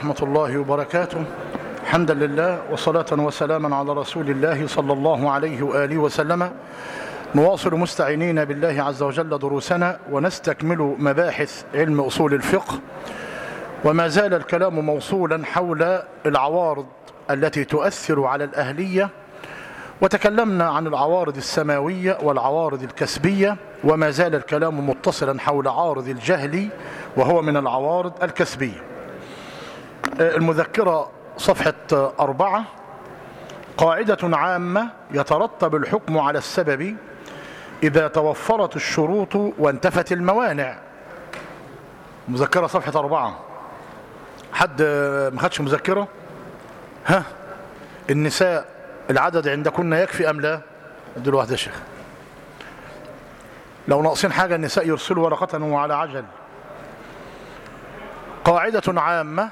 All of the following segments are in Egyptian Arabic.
ورحمة الله وبركاته حمدا لله وصلاة وسلاما على رسول الله صلى الله عليه وآله وسلم نواصل مستعينين بالله عز وجل دروسنا ونستكمل مباحث علم أصول الفقه وما زال الكلام موصولا حول العوارض التي تؤثر على الأهلية وتكلمنا عن العوارض السماوية والعوارض الكسبية وما زال الكلام متصلا حول عارض الجهل وهو من العوارض الكسبية المذكرة صفحة أربعة قاعدة عامة يترتب الحكم على السبب إذا توفرت الشروط وانتفت الموانع مذكرة صفحة أربعة حد ما خدش مذكرة ها النساء العدد عندكن يكفي أم لا ادوا واحدة يا شيخ لو ناقصين حاجة النساء يرسلوا ورقة وعلى عجل قاعدة عامة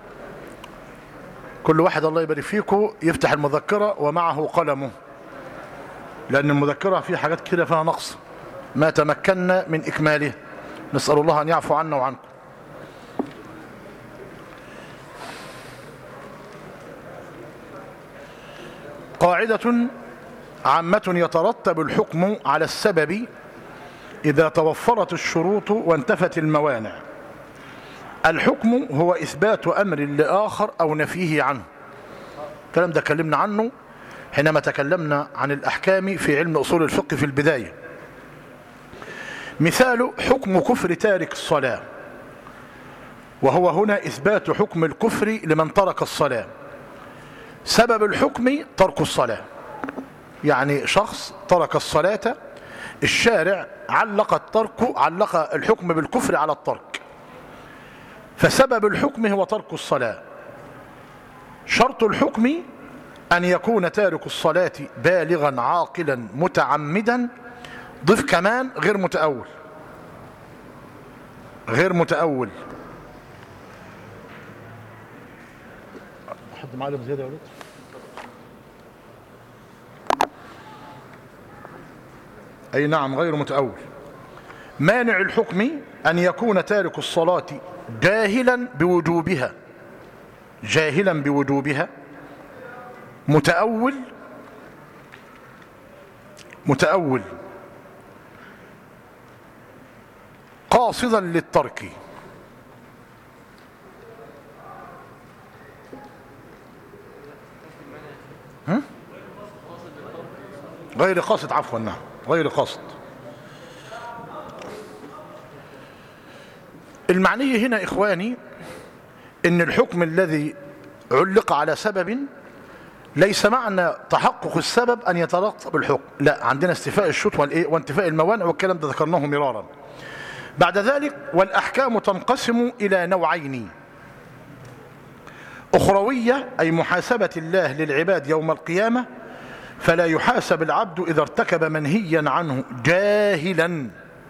كل واحد الله يبارك فيكم يفتح المذكرة ومعه قلمه لأن المذكرة فيها حاجات كده فيها نقص ما تمكنا من إكماله نسأل الله أن يعفو عنا وعنكم قاعدة عامة يترتب الحكم على السبب إذا توفرت الشروط وانتفت الموانع الحكم هو إثبات أمر لآخر أو نفيه عنه الكلام ده كلمنا عنه حينما تكلمنا عن الأحكام في علم أصول الفقه في البداية مثال حكم كفر تارك الصلاة وهو هنا إثبات حكم الكفر لمن ترك الصلاة سبب الحكم ترك الصلاة يعني شخص ترك الصلاة الشارع علق الترك علق الحكم بالكفر على الترك فسبب الحكم هو ترك الصلاة شرط الحكم أن يكون تارك الصلاة بالغا عاقلا متعمدا ضف كمان غير متأول غير متأول حد معلم زيادة يا ولد أي نعم غير متأول مانع الحكم أن يكون تارك الصلاة جاهلا بوجوبها جاهلا بوجوبها متأول متأول قاصدا للترك غير قاصد عفوا نعم غير قاصد المعنية هنا إخواني إن الحكم الذي علق على سبب ليس معنى تحقق السبب أن يترتب الحكم لا عندنا استفاء الشوط والإيه وانتفاء الموانع والكلام ده ذكرناه مرارا بعد ذلك والأحكام تنقسم إلى نوعين أخروية أي محاسبة الله للعباد يوم القيامة فلا يحاسب العبد إذا ارتكب منهيا عنه جاهلا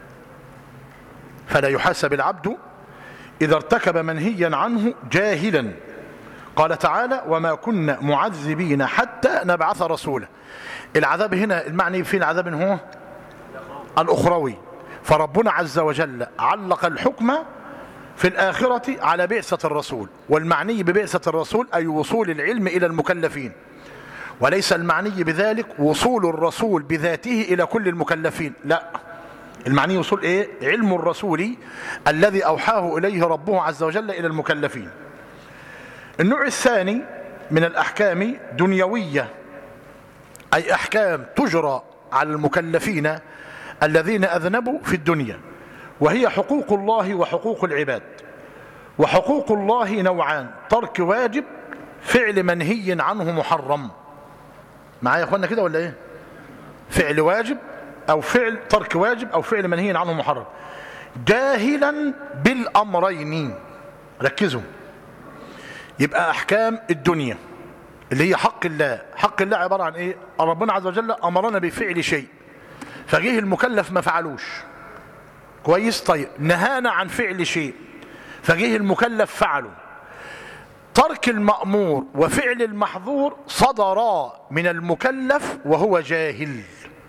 فلا يحاسب العبد إذا ارتكب منهيا عنه جاهلا قال تعالى وما كنا معذبين حتى نبعث رسولا العذاب هنا المعني في العذاب هو الأخروي فربنا عز وجل علق الحكم في الآخرة على بعثة الرسول والمعني ببعثة الرسول أي وصول العلم إلى المكلفين وليس المعني بذلك وصول الرسول بذاته إلى كل المكلفين لا المعني وصول إيه؟ علم الرسول الذي أوحاه إليه ربه عز وجل إلى المكلفين النوع الثاني من الأحكام دنيوية أي أحكام تجرى على المكلفين الذين أذنبوا في الدنيا وهي حقوق الله وحقوق العباد وحقوق الله نوعان ترك واجب فعل منهي عنه محرم معايا يا اخوانا كده ولا ايه فعل واجب او فعل ترك واجب او فعل منهي عنه محرم جاهلا بالامرين ركزوا يبقى احكام الدنيا اللي هي حق الله حق الله عبارة عن ايه ربنا عز وجل امرنا بفعل شيء فجه المكلف ما فعلوش كويس طيب نهانا عن فعل شيء فجه المكلف فعله ترك المأمور وفعل المحظور صدرا من المكلف وهو جاهل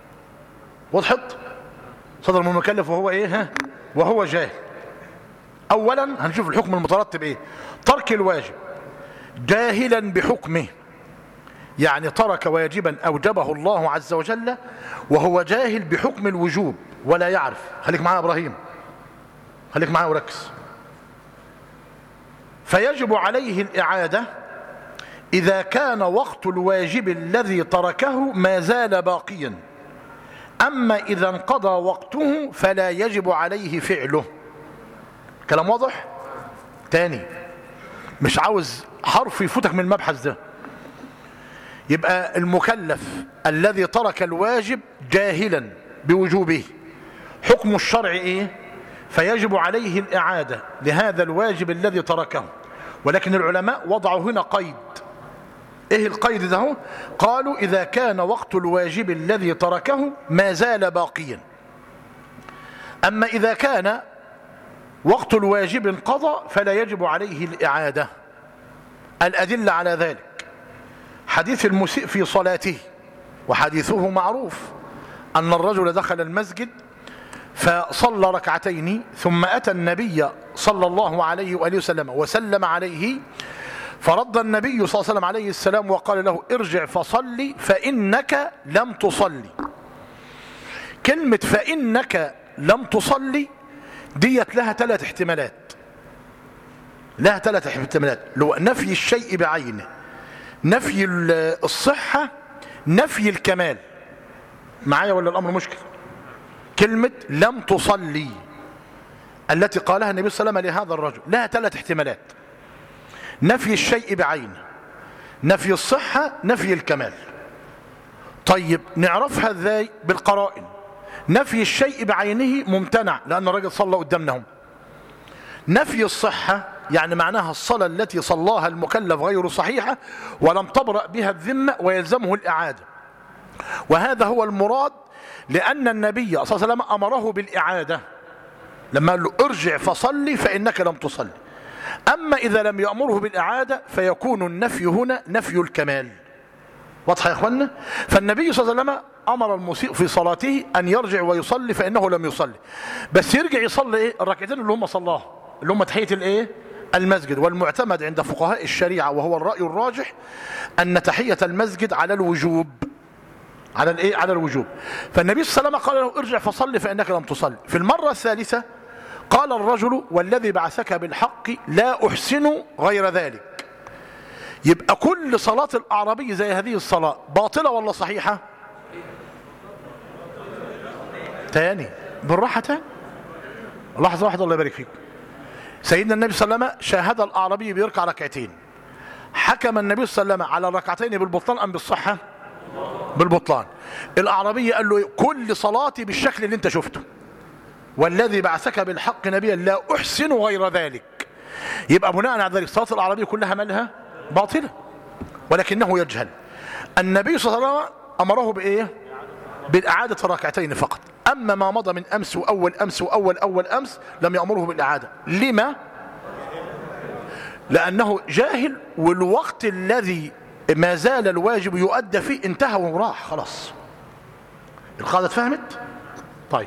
وضحت صدر من المكلف وهو ايه ها وهو جاهل اولا هنشوف الحكم المترتب ايه ترك الواجب جاهلا بحكمه يعني ترك واجبا اوجبه الله عز وجل وهو جاهل بحكم الوجوب ولا يعرف خليك معايا ابراهيم خليك معايا وركز فيجب عليه الاعاده اذا كان وقت الواجب الذي تركه ما زال باقيا اما اذا انقضى وقته فلا يجب عليه فعله كلام واضح تاني مش عاوز حرف يفوتك من المبحث ده يبقى المكلف الذي ترك الواجب جاهلا بوجوبه حكم الشرع ايه فيجب عليه الاعادة لهذا الواجب الذي تركه ولكن العلماء وضعوا هنا قيد ايه القيد ده قالوا اذا كان وقت الواجب الذي تركه ما زال باقيا اما اذا كان وقت الواجب انقضى فلا يجب عليه الاعاده الادله على ذلك حديث المسيء في صلاته وحديثه معروف أن الرجل دخل المسجد فصلى ركعتين ثم أتى النبي صلى الله عليه وآله وسلم وسلم عليه فرد النبي صلى الله عليه وسلم عليه السلام وقال له ارجع فصلي فإنك لم تصلي كلمة فإنك لم تصلي ديت لها ثلاث احتمالات لها ثلاث احتمالات لو نفي الشيء بعينه نفي الصحة نفي الكمال معايا ولا الأمر مشكل كلمة لم تصلي التي قالها النبي صلى الله عليه وسلم لهذا الرجل لها ثلاث احتمالات نفي الشيء بعينه نفي الصحة نفي الكمال طيب نعرفها ازاي بالقرائن نفي الشيء بعينه ممتنع لأن الرجل صلى قدامنا نفي الصحة يعني معناها الصلاة التي صلاها المكلف غير صحيحة ولم تبرأ بها الذمة ويلزمه الإعادة وهذا هو المراد لأن النبي صلى الله عليه وسلم أمره بالإعادة لما قال له ارجع فصلي فإنك لم تصلي أما إذا لم يأمره بالإعادة فيكون النفي هنا نفي الكمال واضح يا أخوانا فالنبي صلى الله عليه وسلم أمر المسيء في صلاته أن يرجع ويصلي فإنه لم يصلي بس يرجع يصلي إيه الركعتين اللي هم صلاها اللي هم تحية الإيه المسجد والمعتمد عند فقهاء الشريعة وهو الرأي الراجح أن تحية المسجد على الوجوب على الايه على الوجوب فالنبي صلى الله عليه وسلم قال له ارجع فصلي فانك لم تصلي في المره الثالثه قال الرجل والذي بعثك بالحق لا احسن غير ذلك يبقى كل صلاه الاعرابي زي هذه الصلاه باطله ولا صحيحه تاني بالراحه تاني لحظه واحده الله يبارك فيكم سيدنا النبي صلى الله عليه وسلم شاهد الاعرابي بيركع ركعتين حكم النبي صلى الله عليه وسلم على الركعتين بالبطلان ام بالصحه بالبطلان الاعرابي قال له كل صلاتي بالشكل اللي انت شفته والذي بعثك بالحق نبيا لا احسن غير ذلك يبقى بناء على ذلك صلاه الاعرابي كلها مالها باطله ولكنه يجهل النبي صلى الله عليه وسلم امره بايه بالاعاده الركعتين فقط اما ما مضى من امس واول امس واول اول امس لم يامره بالاعاده لما لانه جاهل والوقت الذي ما زال الواجب يؤدى فيه انتهى وراح خلاص القاعده اتفهمت طيب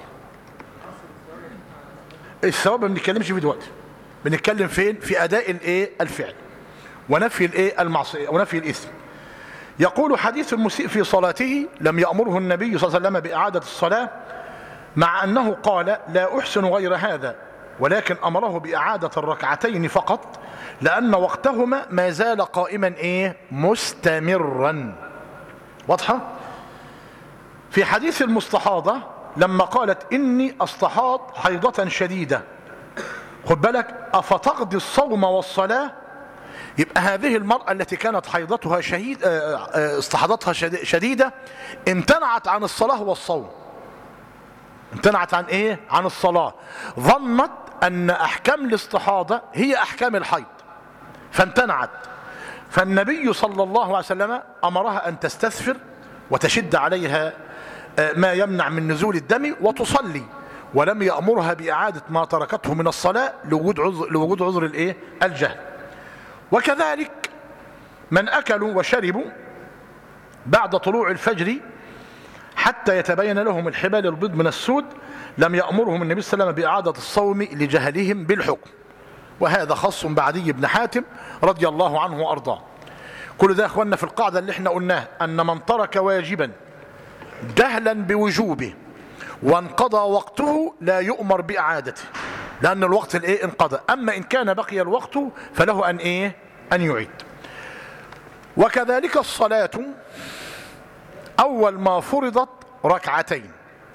الثواب ما بنتكلمش فيه دلوقتي بنتكلم فين في اداء الايه الفعل ونفي الايه المعصيه ونفي الاثم يقول حديث المسيء في صلاته لم يأمره النبي صلى الله عليه وسلم بإعادة الصلاة مع أنه قال لا أحسن غير هذا ولكن أمره بإعادة الركعتين فقط لأن وقتهما ما زال قائما إيه مستمرا واضحة في حديث المستحاضة لما قالت إني أستحاض حيضة شديدة خد بالك أفتقضي الصوم والصلاة يبقى هذه المرأة التي كانت حيضتها شهيد استحاضتها شديدة امتنعت عن الصلاة والصوم امتنعت عن ايه عن الصلاة ظنت ان احكام الاستحاضة هي احكام الحيض فامتنعت فالنبي صلى الله عليه وسلم امرها ان تستثفر وتشد عليها ما يمنع من نزول الدم وتصلي ولم يأمرها بإعادة ما تركته من الصلاة لوجود عذر, لوجود عذر الايه الجهل وكذلك من أكلوا وشربوا بعد طلوع الفجر حتى يتبين لهم الحبال البيض من السود لم يأمرهم النبي صلى الله عليه وسلم بإعادة الصوم لجهلهم بالحكم وهذا خاص بعدي بن حاتم رضي الله عنه وأرضاه كل ده أخوانا في القاعدة اللي احنا قلناها أن من ترك واجبا جهلا بوجوبه وانقضى وقته لا يؤمر بإعادته لأن الوقت الايه انقضى أما إن كان بقي الوقت فله أن إيه أن يعيد وكذلك الصلاة أول ما فرضت ركعتين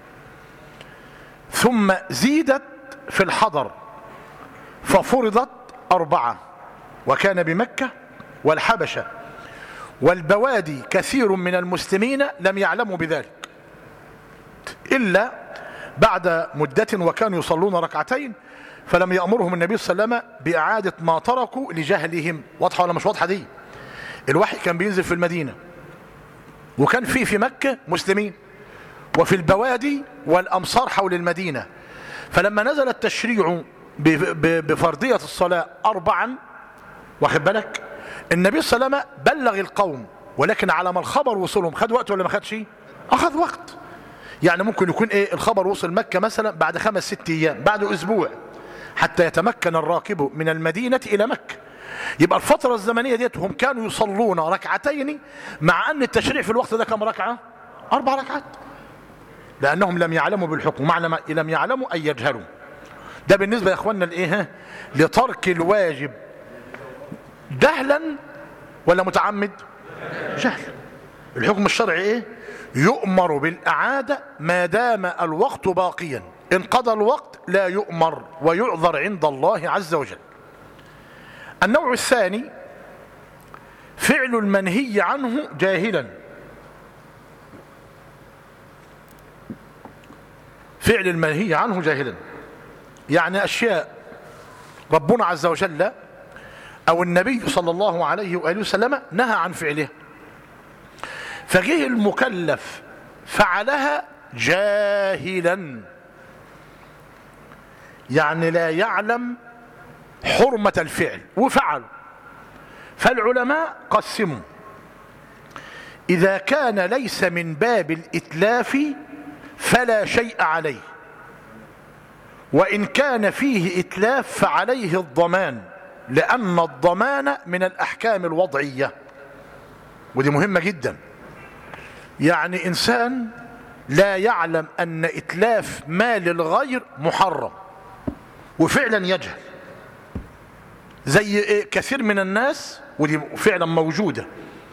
ثم زيدت في الحضر ففرضت أربعة وكان بمكة والحبشة والبوادي كثير من المسلمين لم يعلموا بذلك إلا بعد مدة وكانوا يصلون ركعتين فلم يأمرهم النبي صلى الله عليه وسلم بإعادة ما تركوا لجهلهم واضحة ولا مش واضحة دي الوحي كان بينزل في المدينة وكان في في مكة مسلمين وفي البوادي والأمصار حول المدينة فلما نزل التشريع بفرضية الصلاة أربعا واخد بالك النبي صلى الله عليه وسلم بلغ القوم ولكن على ما الخبر وصلهم خد وقت ولا ما خدش أخذ وقت يعني ممكن يكون ايه الخبر وصل مكة مثلا بعد خمس ست ايام بعد اسبوع حتى يتمكن الراكب من المدينة الى مكة يبقى الفترة الزمنية ديت هم كانوا يصلون ركعتين مع ان التشريع في الوقت ده كم ركعة اربع ركعات لانهم لم يعلموا بالحكم معنى لم يعلموا اي يجهلوا ده بالنسبة يا اخوانا لايه لترك الواجب جهلا ولا متعمد جهل الحكم الشرعي ايه يؤمر بالإعادة ما دام الوقت باقيا إن قضى الوقت لا يؤمر ويعذر عند الله عز وجل النوع الثاني فعل المنهي عنه جاهلا فعل المنهي عنه جاهلا يعني أشياء ربنا عز وجل أو النبي صلى الله عليه وآله وسلم نهى عن فعلها فجه المكلف فعلها جاهلا يعني لا يعلم حرمة الفعل وفعل فالعلماء قسموا إذا كان ليس من باب الإتلاف فلا شيء عليه وإن كان فيه إتلاف فعليه الضمان لأن الضمان من الأحكام الوضعية ودي مهمة جداً يعني إنسان لا يعلم أن إتلاف مال الغير محرم وفعلا يجهل زي كثير من الناس ودي فعلا موجودة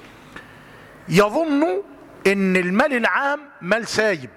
يظن ان المال العام مال سايب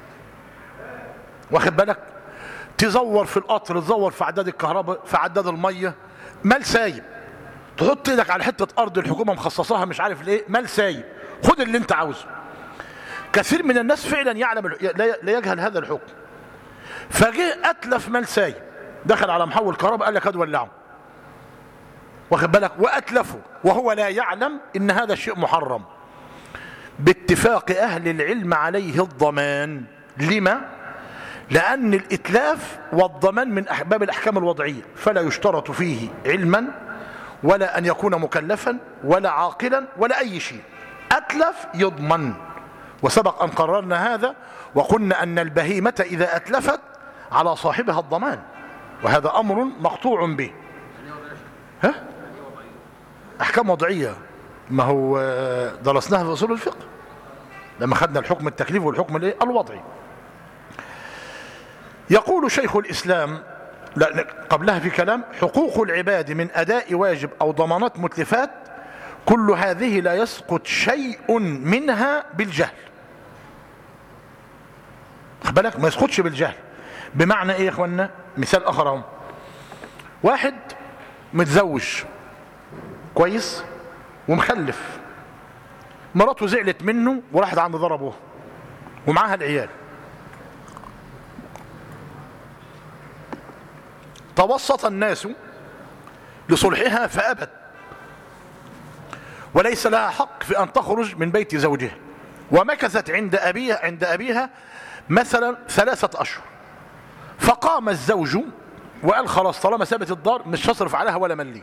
واخد بالك تزور في القطر تزور في عداد الكهرباء في عداد المية مال سايب تحط ايدك على حتة ارض الحكومة مخصصاها مش عارف ليه مال سايب خد اللي انت عاوزه كثير من الناس فعلا يعلم لا يجهل هذا الحكم فجه اتلف مال سايب دخل على محول كهرباء قال لك هات ولعه واخد بالك واتلفه وهو لا يعلم ان هذا الشيء محرم باتفاق اهل العلم عليه الضمان لما لان الاتلاف والضمان من باب الاحكام الوضعيه فلا يشترط فيه علما ولا ان يكون مكلفا ولا عاقلا ولا اي شيء اتلف يضمن وسبق أن قررنا هذا وقلنا أن البهيمة إذا أتلفت على صاحبها الضمان وهذا أمر مقطوع به ها؟ أحكام وضعية ما هو درسناها في أصول الفقه لما خدنا الحكم التكليف والحكم الايه الوضعي يقول شيخ الإسلام لا قبلها في كلام حقوق العباد من أداء واجب أو ضمانات متلفات كل هذه لا يسقط شيء منها بالجهل بالك ما يسقطش بالجهل بمعنى ايه يا اخوانا مثال اخر اهو واحد متزوج كويس ومخلف مراته زعلت منه وراحت عند ضربه ومعاها العيال توسط الناس لصلحها فأبت وليس لها حق في أن تخرج من بيت زوجها ومكثت عند أبيها, عند أبيها مثلا ثلاثة أشهر فقام الزوج وقال خلاص طالما سابت الدار مش هصرف عليها ولا ملي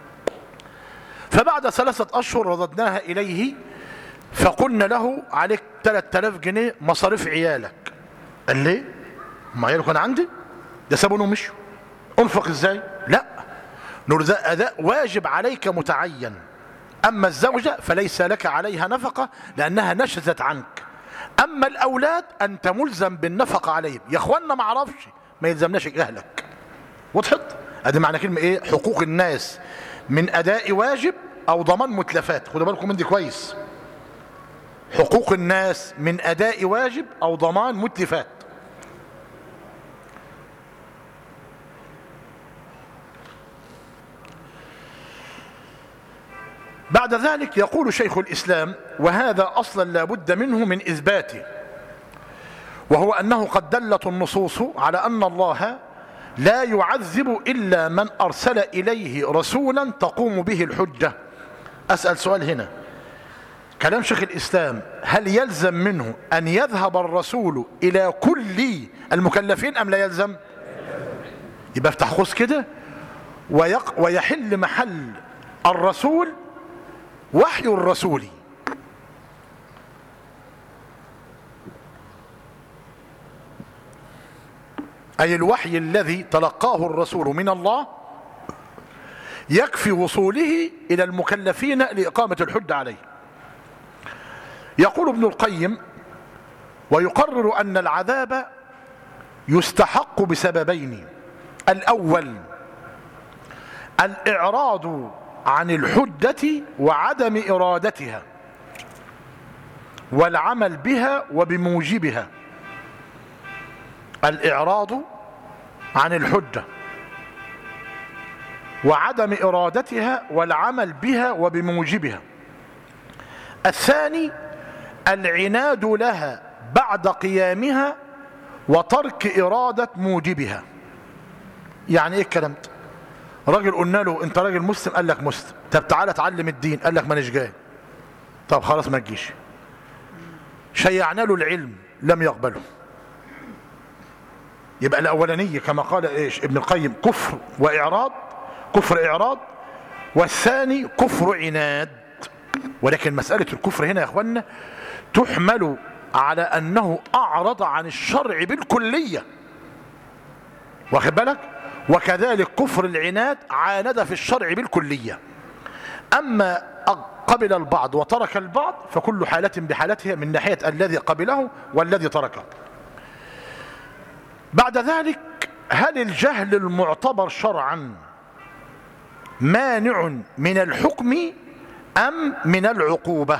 فبعد ثلاثة أشهر رددناها إليه فقلنا له عليك 3000 جنيه مصاريف عيالك قال ليه ما عياله كان عندي ده سابونه ومشوا انفق ازاي لا نقول ده أداء واجب عليك متعين أما الزوجة فليس لك عليها نفقة لأنها نشزت عنك أما الأولاد أنت ملزم بالنفقة عليهم يا أخوانا ما عرفش ما يلزمناش أهلك وضحت ادي معنى كلمة ايه حقوق الناس من اداء واجب او ضمان متلفات خدوا بالكم من دي كويس حقوق الناس من اداء واجب او ضمان متلفات بعد ذلك يقول شيخ الإسلام وهذا أصلا لا بد منه من إثباته وهو أنه قد دلت النصوص على أن الله لا يعذب إلا من أرسل إليه رسولا تقوم به الحجة أسأل سؤال هنا كلام شيخ الإسلام هل يلزم منه أن يذهب الرسول إلى كل المكلفين أم لا يلزم يبقى افتح قوس كده ويق ويحل محل الرسول وحي الرسول أي الوحي الذي تلقاه الرسول من الله يكفي وصوله إلى المكلفين لإقامة الحج عليه يقول ابن القيم ويقرر أن العذاب يستحق بسببين الأول الإعراض عن الحجة وعدم إرادتها والعمل بها وبموجبها الإعراض عن الحجة وعدم إرادتها والعمل بها وبموجبها الثاني العناد لها بعد قيامها وترك إرادة موجبها يعني ايه الكلام ده راجل قلنا له انت راجل مسلم قال لك مسلم طب تعالى اتعلم الدين قال لك مانيش جاي طب خلاص ما تجيش شيعنا له العلم لم يقبله يبقى الاولانيه كما قال ايش ابن القيم كفر واعراض كفر اعراض والثاني كفر عناد ولكن مساله الكفر هنا يا اخوانا تحمل على انه اعرض عن الشرع بالكليه واخد بالك وكذلك كفر العناد عاند في الشرع بالكليه اما قبل البعض وترك البعض فكل حالة بحالتها من ناحية الذي قبله والذي تركه بعد ذلك هل الجهل المعتبر شرعا مانع من الحكم أم من العقوبة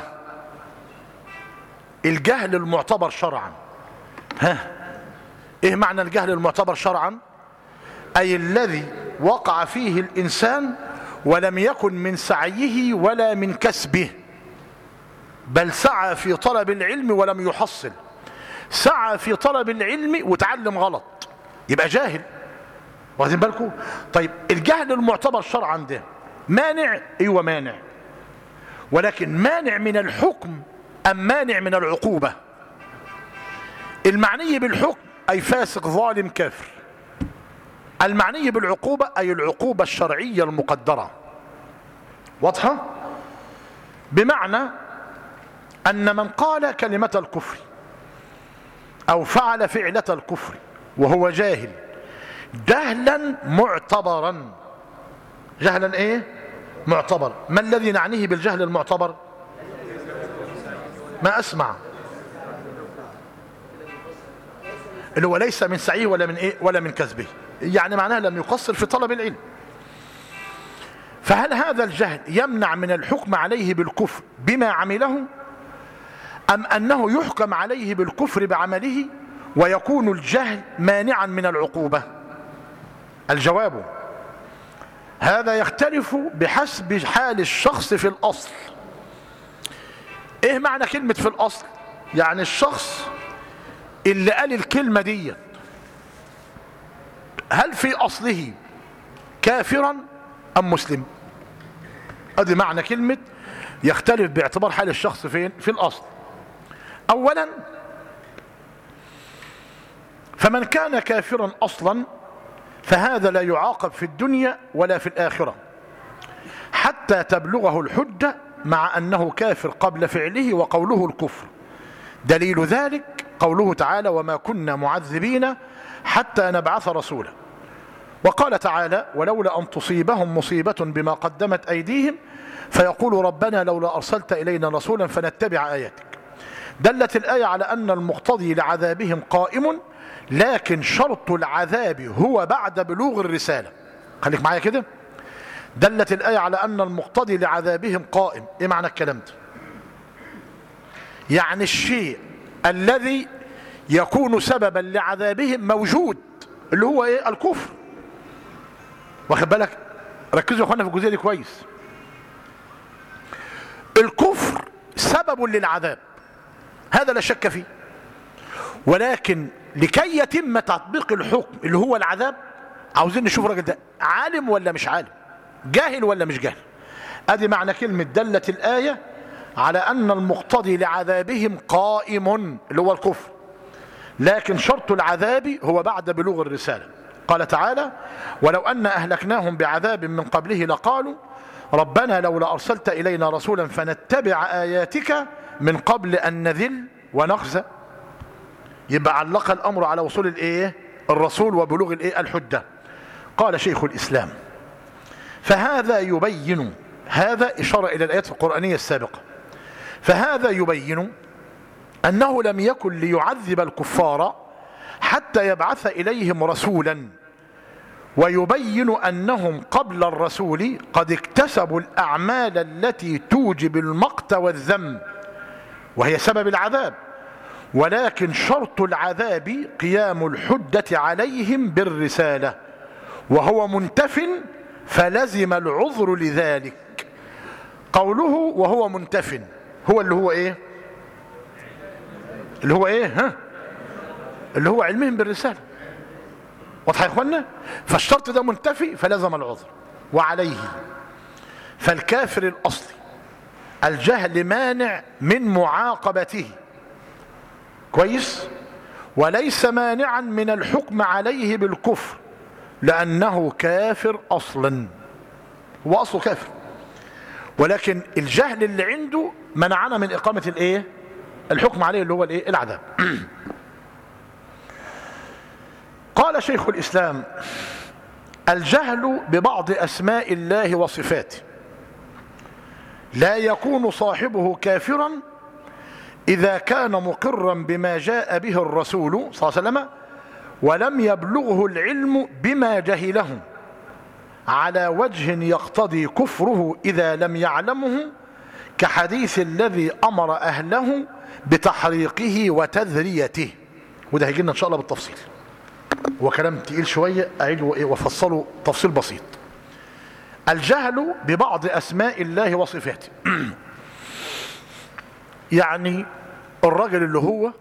الجهل المعتبر شرعا ها ايه معنى الجهل المعتبر شرعا أي الذي وقع فيه الإنسان ولم يكن من سعيه ولا من كسبه بل سعى في طلب العلم ولم يحصل سعى في طلب العلم وتعلم غلط يبقى جاهل واخدين بالكم طيب الجهل المعتبر شرعا ده مانع ايوه مانع ولكن مانع من الحكم ام مانع من العقوبه المعني بالحكم اي فاسق ظالم كافر المعني بالعقوبه اي العقوبه الشرعيه المقدره واضحه بمعنى ان من قال كلمه الكفر او فعل فعله الكفر وهو جاهل جهلا معتبرا جهلا ايه معتبر ما الذي نعنيه بالجهل المعتبر ما اسمع اللي هو ليس من سعيه ولا من ايه ولا من كسبه يعني معناه لم يقصر في طلب العلم فهل هذا الجهل يمنع من الحكم عليه بالكفر بما عمله ام انه يحكم عليه بالكفر بعمله ويكون الجهل مانعا من العقوبة الجواب هذا يختلف بحسب حال الشخص في الأصل ايه معنى كلمة في الأصل يعني الشخص اللي قال الكلمة دي هل في أصله كافرا أم مسلم ادي معنى كلمة يختلف باعتبار حال الشخص فين في الأصل أولا فمن كان كافرا اصلا فهذا لا يعاقب في الدنيا ولا في الاخره حتى تبلغه الحجه مع انه كافر قبل فعله وقوله الكفر دليل ذلك قوله تعالى وما كنا معذبين حتى نبعث رسولا وقال تعالى ولولا أن تصيبهم مصيبة بما قدمت أيديهم فيقول ربنا لولا أرسلت إلينا رسولا فنتبع آياتك دلت الآية على أن المقتضي لعذابهم قائم لكن شرط العذاب هو بعد بلوغ الرسالة خليك معايا كده دلت الآية على أن المقتضي لعذابهم قائم إيه معنى الكلام ده يعني الشيء الذي يكون سببا لعذابهم موجود اللي هو ايه الكفر واخد بالك ركزوا يا اخوانا في الجزئيه دي كويس الكفر سبب للعذاب هذا لا شك فيه ولكن لكي يتم تطبيق الحكم اللي هو العذاب عاوزين نشوف الراجل ده عالم ولا مش عالم جاهل ولا مش جاهل ادي معنى كلمه دلت الايه على ان المقتضي لعذابهم قائم اللي هو الكفر لكن شرط العذاب هو بعد بلوغ الرساله قال تعالى ولو ان اهلكناهم بعذاب من قبله لقالوا ربنا لولا ارسلت الينا رسولا فنتبع اياتك من قبل ان نذل ونخزى يبقى علق الامر على وصول الايه الرسول وبلوغ الايه الحجه قال شيخ الاسلام فهذا يبين هذا اشاره الى الايات القرانيه السابقه فهذا يبين انه لم يكن ليعذب الكفار حتى يبعث اليهم رسولا ويبين انهم قبل الرسول قد اكتسبوا الاعمال التي توجب المقت والذم وهي سبب العذاب ولكن شرط العذاب قيام الحجة عليهم بالرسالة وهو منتف فلزم العذر لذلك قوله وهو منتف هو اللي هو ايه اللي هو ايه ها اللي هو علمهم بالرسالة واضح يا اخوانا فالشرط ده منتفي فلزم العذر وعليه فالكافر الاصلي الجهل مانع من معاقبته كويس وليس مانعا من الحكم عليه بالكفر لأنه كافر أصلا هو أصله كافر ولكن الجهل اللي عنده منعنا من إقامة الإيه الحكم عليه اللي هو الإيه العذاب قال شيخ الإسلام الجهل ببعض أسماء الله وصفاته لا يكون صاحبه كافرا إذا كان مقرا بما جاء به الرسول صلى الله عليه وسلم ولم يبلغه العلم بما جهله على وجه يقتضي كفره إذا لم يعلمه كحديث الذي أمر أهله بتحريقه وتذريته وده هيجي لنا إن شاء الله بالتفصيل وكلام تقيل شوية أعيد وفصله تفصيل بسيط الجهل ببعض أسماء الله وصفاته يعني الراجل اللي هو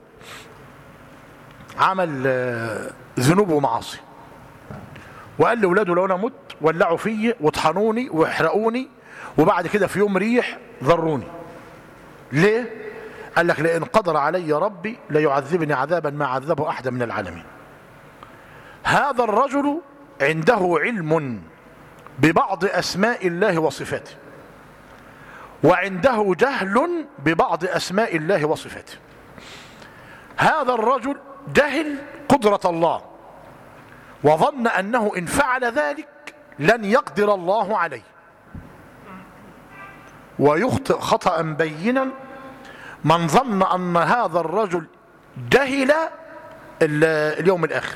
عمل ذنوب ومعاصي وقال لاولاده لو انا مت ولعوا فيا واطحنوني واحرقوني وبعد كده في يوم ريح ضروني ليه قال لك لان قدر علي ربي ليعذبني عذابا ما عذبه احد من العالمين هذا الرجل عنده علم ببعض اسماء الله وصفاته وعنده جهل ببعض أسماء الله وصفاته هذا الرجل جهل قدرة الله وظن أنه إن فعل ذلك لن يقدر الله عليه ويخطئ خطأ بينا من ظن أن هذا الرجل جهل اليوم الآخر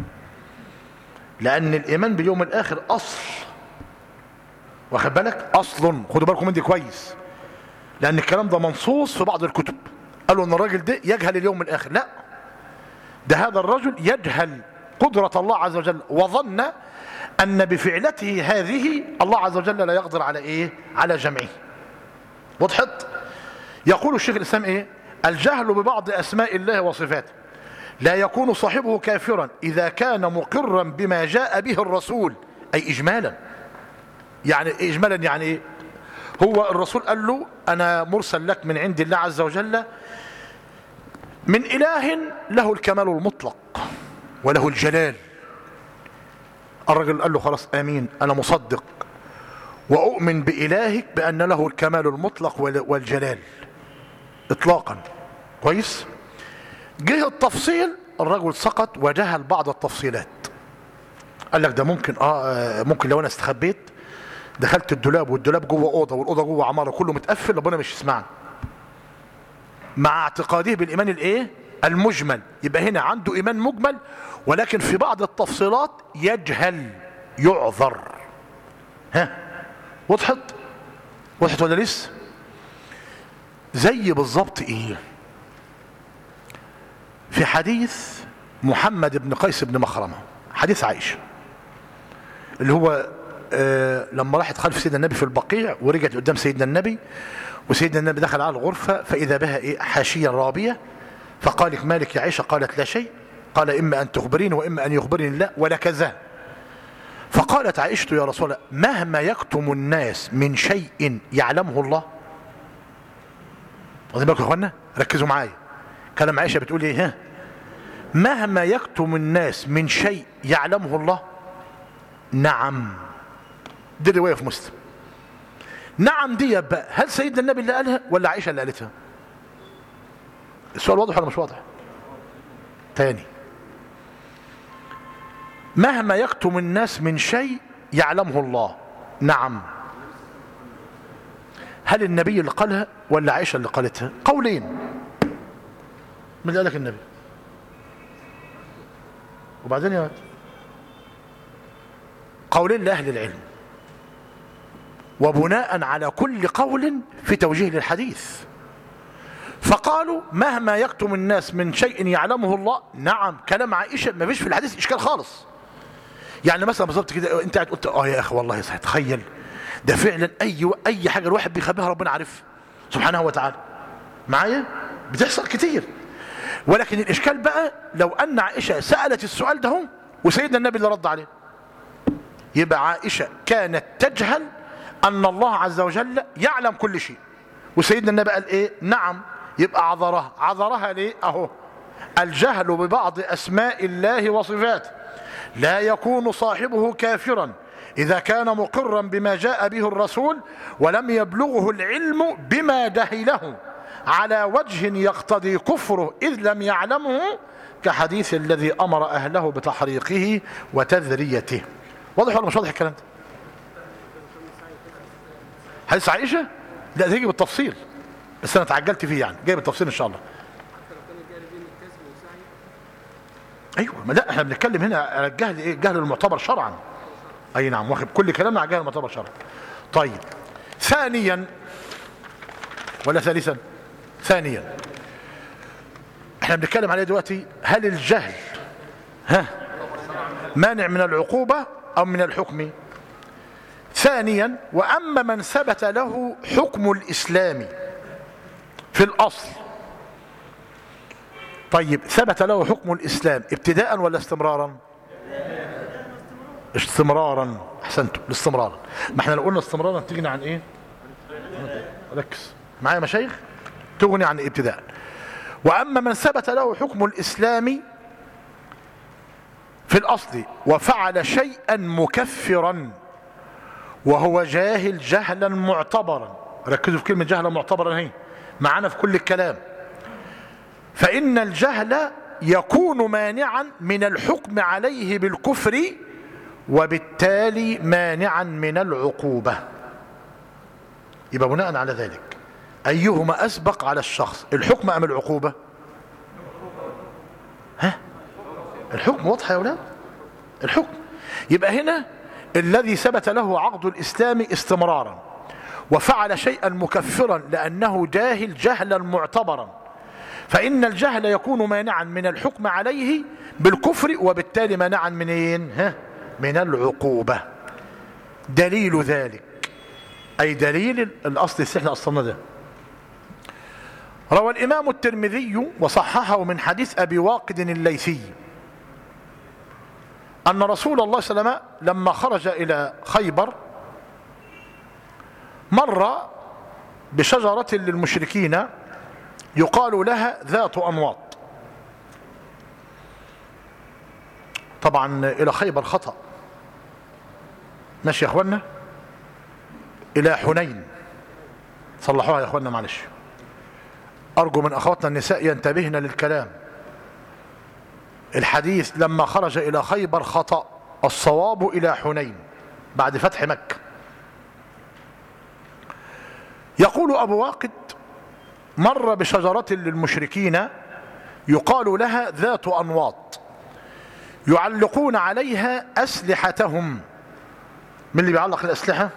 لأن الإيمان باليوم الآخر أصل واخد بالك اصل خدوا بالكم من دي كويس لان الكلام ده منصوص في بعض الكتب قالوا ان الراجل ده يجهل اليوم الاخر لا ده هذا الرجل يجهل قدرة الله عز وجل وظن ان بفعلته هذه الله عز وجل لا يقدر على ايه على جمعه وضحت يقول الشيخ الاسلام ايه الجهل ببعض اسماء الله وصفاته لا يكون صاحبه كافرا اذا كان مقرا بما جاء به الرسول اي اجمالا يعني اجمالا يعني ايه هو الرسول قال له انا مرسل لك من عند الله عز وجل من اله له الكمال المطلق وله الجلال الرجل قال له خلاص امين انا مصدق واؤمن بالهك بان له الكمال المطلق والجلال اطلاقا كويس جه التفصيل الرجل سقط وجهل بعض التفصيلات قال لك ده ممكن اه ممكن لو انا استخبيت دخلت الدولاب والدولاب جوه اوضه والاوضه جوه عماره كله متقفل ربنا مش يسمعني مع اعتقاده بالايمان الايه المجمل يبقى هنا عنده ايمان مجمل ولكن في بعض التفصيلات يجهل يعذر ها وضحت وضحت ولا لسه زي بالظبط ايه في حديث محمد بن قيس بن مخرمه حديث عائشه اللي هو آه لما راحت خلف سيدنا النبي في البقيع ورجعت قدام سيدنا النبي وسيدنا النبي دخل على الغرفة فإذا بها إيه حاشية رابية فقال لك مالك يا عائشة قالت لا شيء قال إما أن تخبرين وإما أن يخبرني الله ولا كذا فقالت عائشة يا رسول الله مهما يكتم الناس من شيء يعلمه الله واخدين بالكم يا اخوانا ركزوا معايا كلام عائشة بتقول ايه ها مهما يكتم الناس من شيء يعلمه الله نعم دي رواية في مسلم نعم دي بقى هل سيدنا النبي اللي قالها ولا عائشة اللي قالتها السؤال واضح ولا مش واضح تاني مهما يكتم الناس من شيء يعلمه الله نعم هل النبي اللي قالها ولا عائشة اللي قالتها قولين من اللي قالك النبي وبعدين يا واد قولين لأهل العلم وبناء على كل قول في توجيه للحديث فقالوا مهما يكتم الناس من شيء يعلمه الله نعم كلام عائشة ما فيش في الحديث إشكال خالص يعني مثلا بالظبط كده انت قاعد قلت اه يا اخي والله صحيح تخيل ده فعلا اي اي حاجه الواحد بيخبيها ربنا عارفها سبحانه وتعالى معايا بتحصل كتير ولكن الاشكال بقى لو ان عائشه سالت السؤال ده وسيدنا النبي اللي رد عليه يبقى عائشه كانت تجهل ان الله عز وجل يعلم كل شيء وسيدنا النبي قال ايه نعم يبقى عذرها عذرها ليه اهو الجهل ببعض اسماء الله وصفاته لا يكون صاحبه كافرا إذا كان مقرا بما جاء به الرسول ولم يبلغه العلم بما جهله على وجه يقتضي كفره إذ لم يعلمه كحديث الذي أمر أهله بتحريقه وتذريته واضح ولا مش واضح الكلام ده حديث عائشة لا تيجي بالتفصيل بس أنا تعجلت فيه يعني جاي بالتفصيل إن شاء الله ايوه ما لا احنا بنتكلم هنا على الجهل ايه الجهل المعتبر شرعا اي نعم واخد كل كلامنا على الجهل المعتبر شرعا طيب ثانيا ولا ثالثا ثانيا احنا بنتكلم عليه دلوقتي هل الجهل ها مانع من العقوبة او من الحكم ثانيا واما من ثبت له حكم الاسلام في الاصل طيب ثبت له حكم الإسلام ابتداء ولا استمرارا استمرارا احسنتم الاستمرار ما احنا لو قلنا استمرارا تغني عن ايه ركز معايا مشايخ تغني عن ابتداء واما من ثبت له حكم الاسلام في الاصل وفعل شيئا مكفرا وهو جاهل جهلا معتبرا ركزوا في كلمه جهلا معتبرا هي معانا في كل الكلام فإن الجهل يكون مانعا من الحكم عليه بالكفر وبالتالي مانعا من العقوبة يبقى بناء على ذلك أيهما أسبق على الشخص الحكم أم العقوبة ها الحكم واضح يا أولاد الحكم يبقى هنا الذي ثبت له عقد الإسلام استمرارا وفعل شيئا مكفرا لأنه جاهل جهلا معتبرا فإن الجهل يكون مانعا من الحكم عليه بالكفر وبالتالي مانعا منين ها من العقوبة دليل ذلك أي دليل الأصل السحل أصلنا ده روى الإمام الترمذي وصححه من حديث أبي واقد الليثي أن رسول الله صلى الله عليه وسلم لما خرج إلى خيبر مر بشجرة للمشركين يقال لها ذات أنواط طبعا إلى خيبر خطأ ماشي يا أخوانا إلى حنين صلحوها يا أخوانا معلش أرجو من أخواتنا النساء ينتبهن للكلام الحديث لما خرج إلى خيبر خطأ الصواب إلى حنين بعد فتح مكة يقول أبو واقد مر بشجرة للمشركين يقال لها ذات أنواط يعلقون عليها أسلحتهم من اللي بيعلق الأسلحة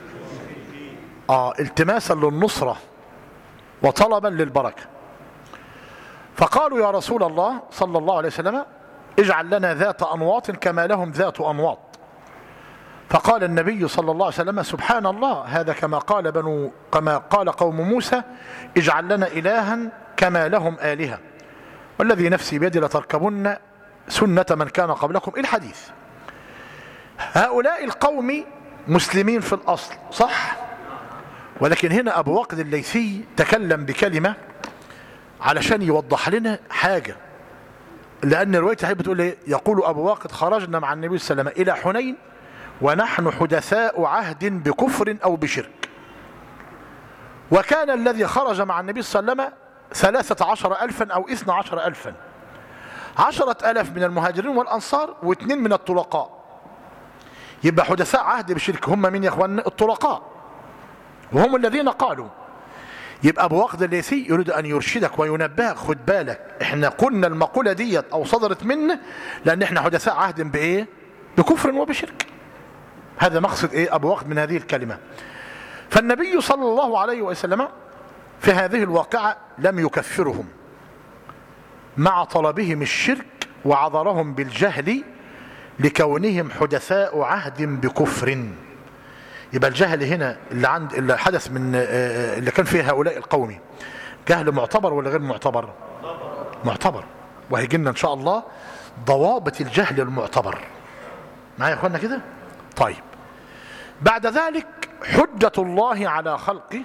آه التماسا للنصرة وطلبا للبركة فقالوا يا رسول الله صلى الله عليه وسلم اجعل لنا ذات أنواط كما لهم ذات أنواط فقال النبي صلى الله عليه وسلم سبحان الله هذا كما قال بنو كما قال قوم موسى اجعل لنا إلها كما لهم آلهة والذي نفسي بيدي لتركبن سنة من كان قبلكم الحديث هؤلاء القوم مسلمين في الأصل صح ولكن هنا أبو وقد الليثي تكلم بكلمة علشان يوضح لنا حاجة لأن رواية حبيب بتقول إيه؟ يقول أبو واقد خرجنا مع النبي صلى الله عليه وسلم إلى حنين ونحن حدثاء عهد بكفر أو بشرك وكان الذي خرج مع النبي صلى الله عليه وسلم ثلاثة عشر ألفا أو إثنى عشر ألفا عشرة ألف من المهاجرين والأنصار واثنين من الطلقاء يبقى حدثاء عهد بشرك هم من يا اخوان الطلقاء وهم الذين قالوا يبقى ابو وقد الليثي يريد ان يرشدك وينبهك خد بالك احنا قلنا المقولة ديت او صدرت منه لان احنا حدثاء عهد بايه بكفر وبشرك هذا مقصد ايه ابو وقد من هذه الكلمة فالنبي صلى الله عليه وسلم في هذه الواقعة لم يكفرهم مع طلبهم الشرك وعذرهم بالجهل لكونهم حدثاء عهد بكفر يبقى الجهل هنا اللي عند اللي حدث من اللي كان فيه هؤلاء القوم جهل معتبر ولا غير معتبر معتبر وهيجي لنا ان شاء الله ضوابط الجهل المعتبر معايا يا اخوانا كده طيب بعد ذلك حجة الله على خلقه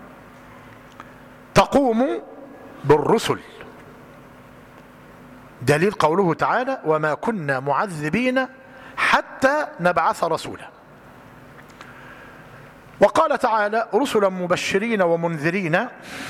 تقوم بالرسل دليل قوله تعالى وما كنا معذبين حتى نبعث رسولا وقال تعالى رسلا مبشرين ومنذرين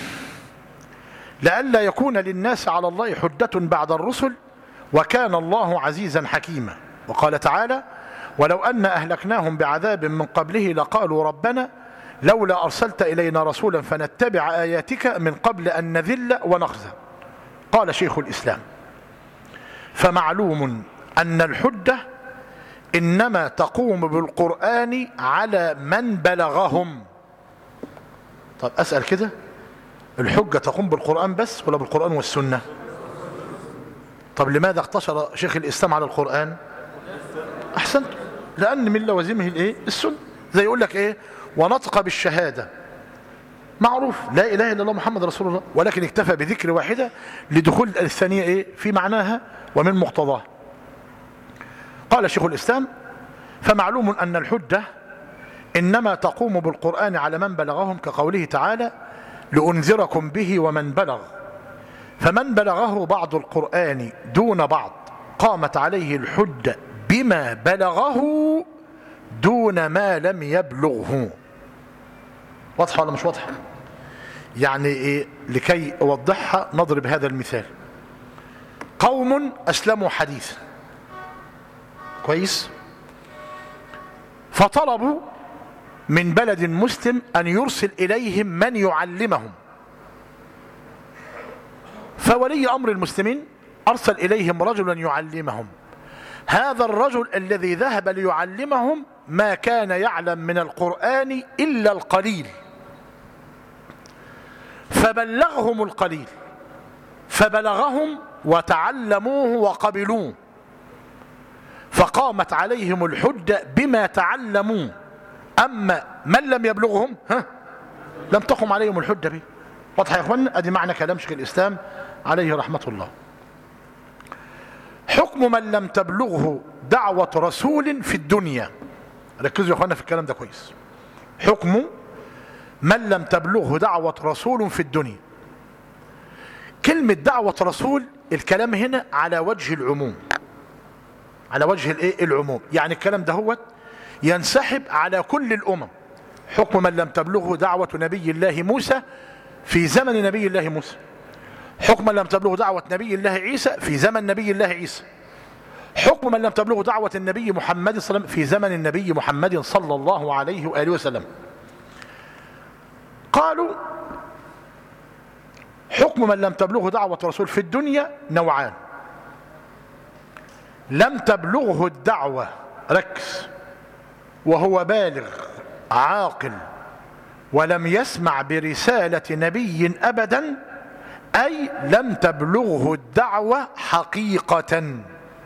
لئلا يكون للناس على الله حجة بعد الرسل وكان الله عزيزا حكيما وقال تعالى ولو أن أهلكناهم بعذاب من قبله لقالوا ربنا لولا أرسلت إلينا رسولا فنتبع آياتك من قبل أن نذل ونخزى قال شيخ الإسلام فمعلوم أن الحجة إنما تقوم بالقرآن على من بلغهم طب أسأل كده الحجة تقوم بالقرآن بس ولا بالقرآن والسنة طب لماذا اقتصر شيخ الإسلام على القرآن أحسنت لأن من لوازمه الإيه السنة زي يقول لك إيه ونطق بالشهادة معروف لا إله إلا الله محمد رسول الله ولكن اكتفى بذكر واحدة لدخول الثانية إيه في معناها ومن مقتضاه قال شيخ الإسلام فمعلوم أن الحجة إنما تقوم بالقرآن على من بلغهم كقوله تعالى لأنذركم به ومن بلغ فمن بلغه بعض القرآن دون بعض قامت عليه الحجة بما بلغه دون ما لم يبلغه واضحة ولا مش واضحة يعني إيه لكي أوضحها نضرب هذا المثال قوم أسلموا حديثا كويس فطلبوا من بلد مسلم أن يرسل إليهم من يعلمهم فولي أمر المسلمين أرسل إليهم رجلا يعلمهم هذا الرجل الذي ذهب ليعلمهم ما كان يعلم من القرآن إلا القليل فبلغهم القليل فبلغهم وتعلموه وقبلوه فقامت عليهم الحجة بما تعلموا أما من لم يبلغهم ها لم تقم عليهم الحجة به واضح يا اخوانا ادي معنى كلام شيخ الاسلام عليه رحمة الله حكم من لم تبلغه دعوة رسول في الدنيا ركزوا يا اخوانا في الكلام ده كويس حكم من لم تبلغه دعوة رسول في الدنيا كلمة دعوة رسول الكلام هنا على وجه العموم على وجه الايه العموم يعني الكلام ده هو ينسحب على كل الامم حكم من لم تبلغه دعوة نبي الله موسى في زمن نبي الله موسى حكم من لم تبلغه دعوة نبي الله عيسى في زمن نبي الله عيسى حكم من لم تبلغه دعوة النبي محمد صلى الله عليه وسلم في زمن النبي محمد صلى الله عليه وآله وسلم قالوا حكم من لم تبلغه دعوة رسول في الدنيا نوعان لم تبلغه الدعوة ركز وهو بالغ عاقل ولم يسمع برسالة نبي أبدا أي لم تبلغه الدعوة حقيقة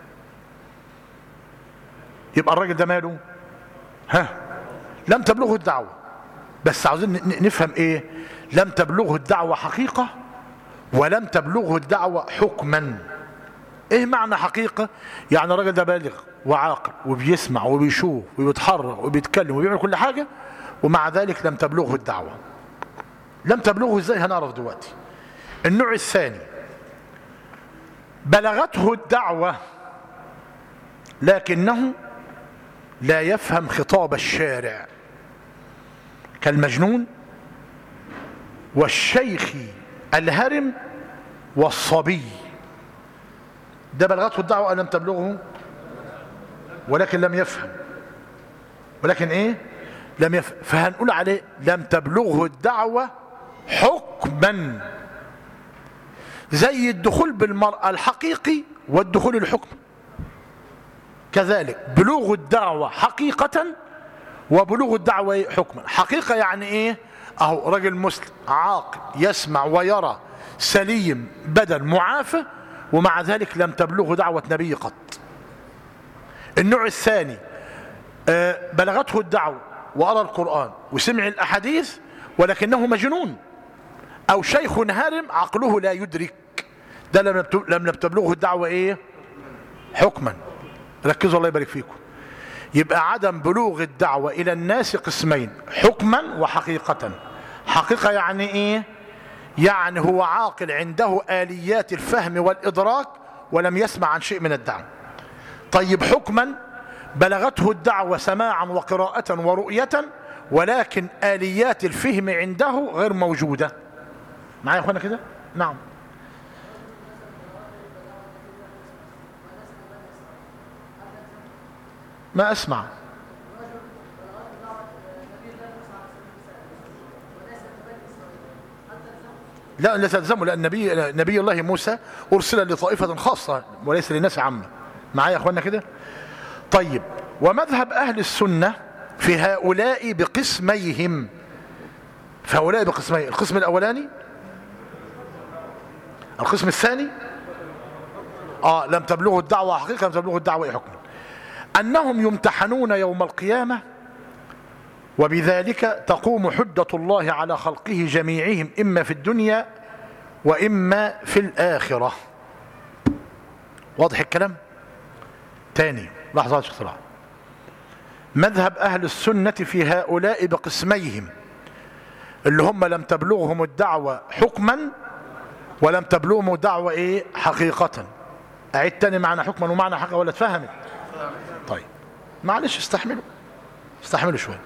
يبقى الراجل ده ماله ها لم تبلغه الدعوة بس عاوزين نفهم ايه لم تبلغه الدعوة حقيقة ولم تبلغه الدعوة حكما ايه معنى حقيقة يعني الراجل ده بالغ وعاقل وبيسمع وبيشوف وبيتحرك وبيتكلم وبيعمل كل حاجة ومع ذلك لم تبلغه الدعوة لم تبلغه ازاي هنعرف دلوقتي النوع الثاني بلغته الدعوة لكنه لا يفهم خطاب الشارع كالمجنون والشيخ الهرم والصبي ده بلغته الدعوة أن لم تبلغه ولكن لم يفهم ولكن ايه لم يفهم فهنقول عليه لم تبلغه الدعوة حكما زي الدخول بالمرأة الحقيقي والدخول الحكم كذلك بلوغ الدعوة حقيقة وبلوغ الدعوة حكما حقيقة يعني ايه اهو رجل مسلم عاقل يسمع ويرى سليم بدن معافى ومع ذلك لم تبلغه دعوة نبي قط النوع الثاني بلغته الدعوة وأرى القرآن وسمع الأحاديث ولكنه مجنون أو شيخ هارم عقله لا يدرك ده لم لم تبلغه الدعوة إيه حكما ركزوا الله يبارك فيكم يبقى عدم بلوغ الدعوة إلى الناس قسمين حكما وحقيقة حقيقة يعني إيه يعني هو عاقل عنده آليات الفهم والإدراك ولم يسمع عن شيء من الدعوة طيب حكما بلغته الدعوة سماعا وقراءة ورؤية ولكن آليات الفهم عنده غير موجودة معايا يا اخوانا كده نعم ما اسمع لا لا تلزمه لان نبي نبي الله موسى ارسل لطائفه خاصه وليس للناس عامه معايا يا اخوانا كده طيب ومذهب اهل السنه في هؤلاء بقسميهم فهؤلاء بقسمين القسم الاولاني القسم الثاني اه لم تبلغوا الدعوه حقيقه لم تبلغوا الدعوه حكما انهم يمتحنون يوم القيامه وبذلك تقوم حجة الله على خلقه جميعهم إما في الدنيا وإما في الآخرة واضح الكلام تاني لحظة اختراع مذهب أهل السنة في هؤلاء بقسميهم اللي هم لم تبلغهم الدعوة حكما ولم تبلغهم الدعوة إيه حقيقة أعيد تاني معنى حكما ومعنى حقيقة ولا تفهمت طيب معلش استحملوا استحملوا شويه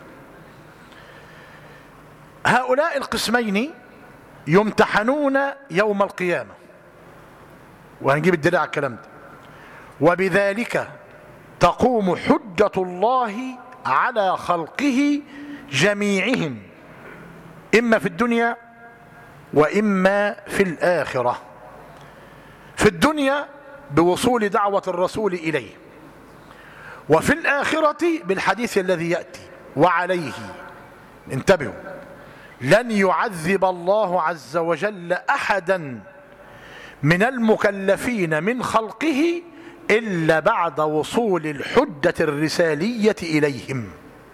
هؤلاء القسمين يمتحنون يوم القيامة وهنجيب الدليل على الكلام ده وبذلك تقوم حجة الله على خلقه جميعهم إما في الدنيا وإما في الآخرة في الدنيا بوصول دعوة الرسول إليه وفي الآخرة بالحديث الذي يأتي وعليه انتبهوا لن يعذب الله عز وجل احدا من المكلفين من خلقه الا بعد وصول الحجه الرساليه اليهم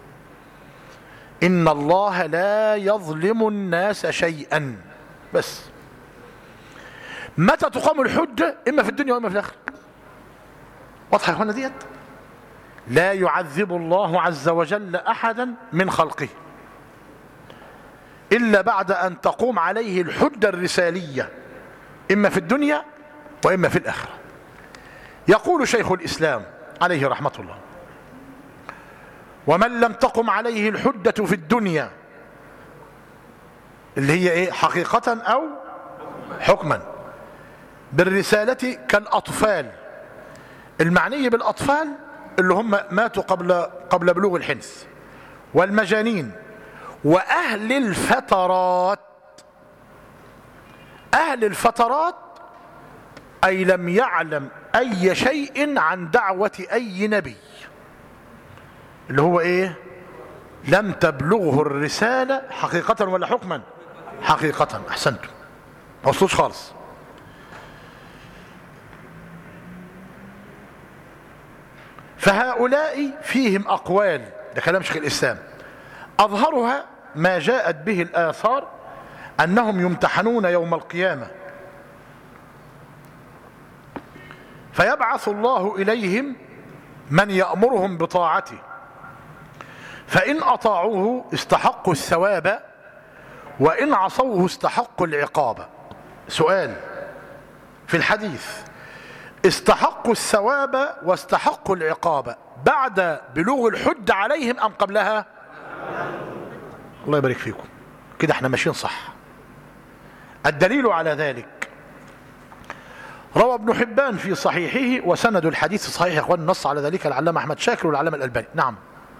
ان الله لا يظلم الناس شيئا بس متى تقام الحجه اما في الدنيا واما في الاخره واضحه يا اخوانا ديت لا يعذب الله عز وجل احدا من خلقه إلا بعد أن تقوم عليه الحجة الرسالية إما في الدنيا وإما في الآخرة يقول شيخ الإسلام عليه رحمة الله ومن لم تقم عليه الحجة في الدنيا اللي هي إيه حقيقة أو حكما بالرسالة كالأطفال المعني بالأطفال اللي هم ماتوا قبل قبل بلوغ الحنس والمجانين وأهل الفترات أهل الفترات أي لم يعلم أي شيء عن دعوة أي نبي اللي هو إيه لم تبلغه الرسالة حقيقة ولا حكما حقيقة أحسنتم ما وصلوش خالص فهؤلاء فيهم أقوال ده كلام شيخ الإسلام أظهرها ما جاءت به الآثار أنهم يمتحنون يوم القيامة فيبعث الله إليهم من يأمرهم بطاعته فإن أطاعوه استحقوا الثواب وإن عصوه استحقوا العقاب سؤال في الحديث استحقوا الثواب واستحقوا العقاب بعد بلوغ الحج عليهم أم قبلها الله يبارك فيكم كده احنا ماشيين صح الدليل على ذلك روى ابن حبان في صحيحه وسند الحديث صحيح يا اخوان نص على ذلك العلامة أحمد شاكر والعلامة الألباني نعم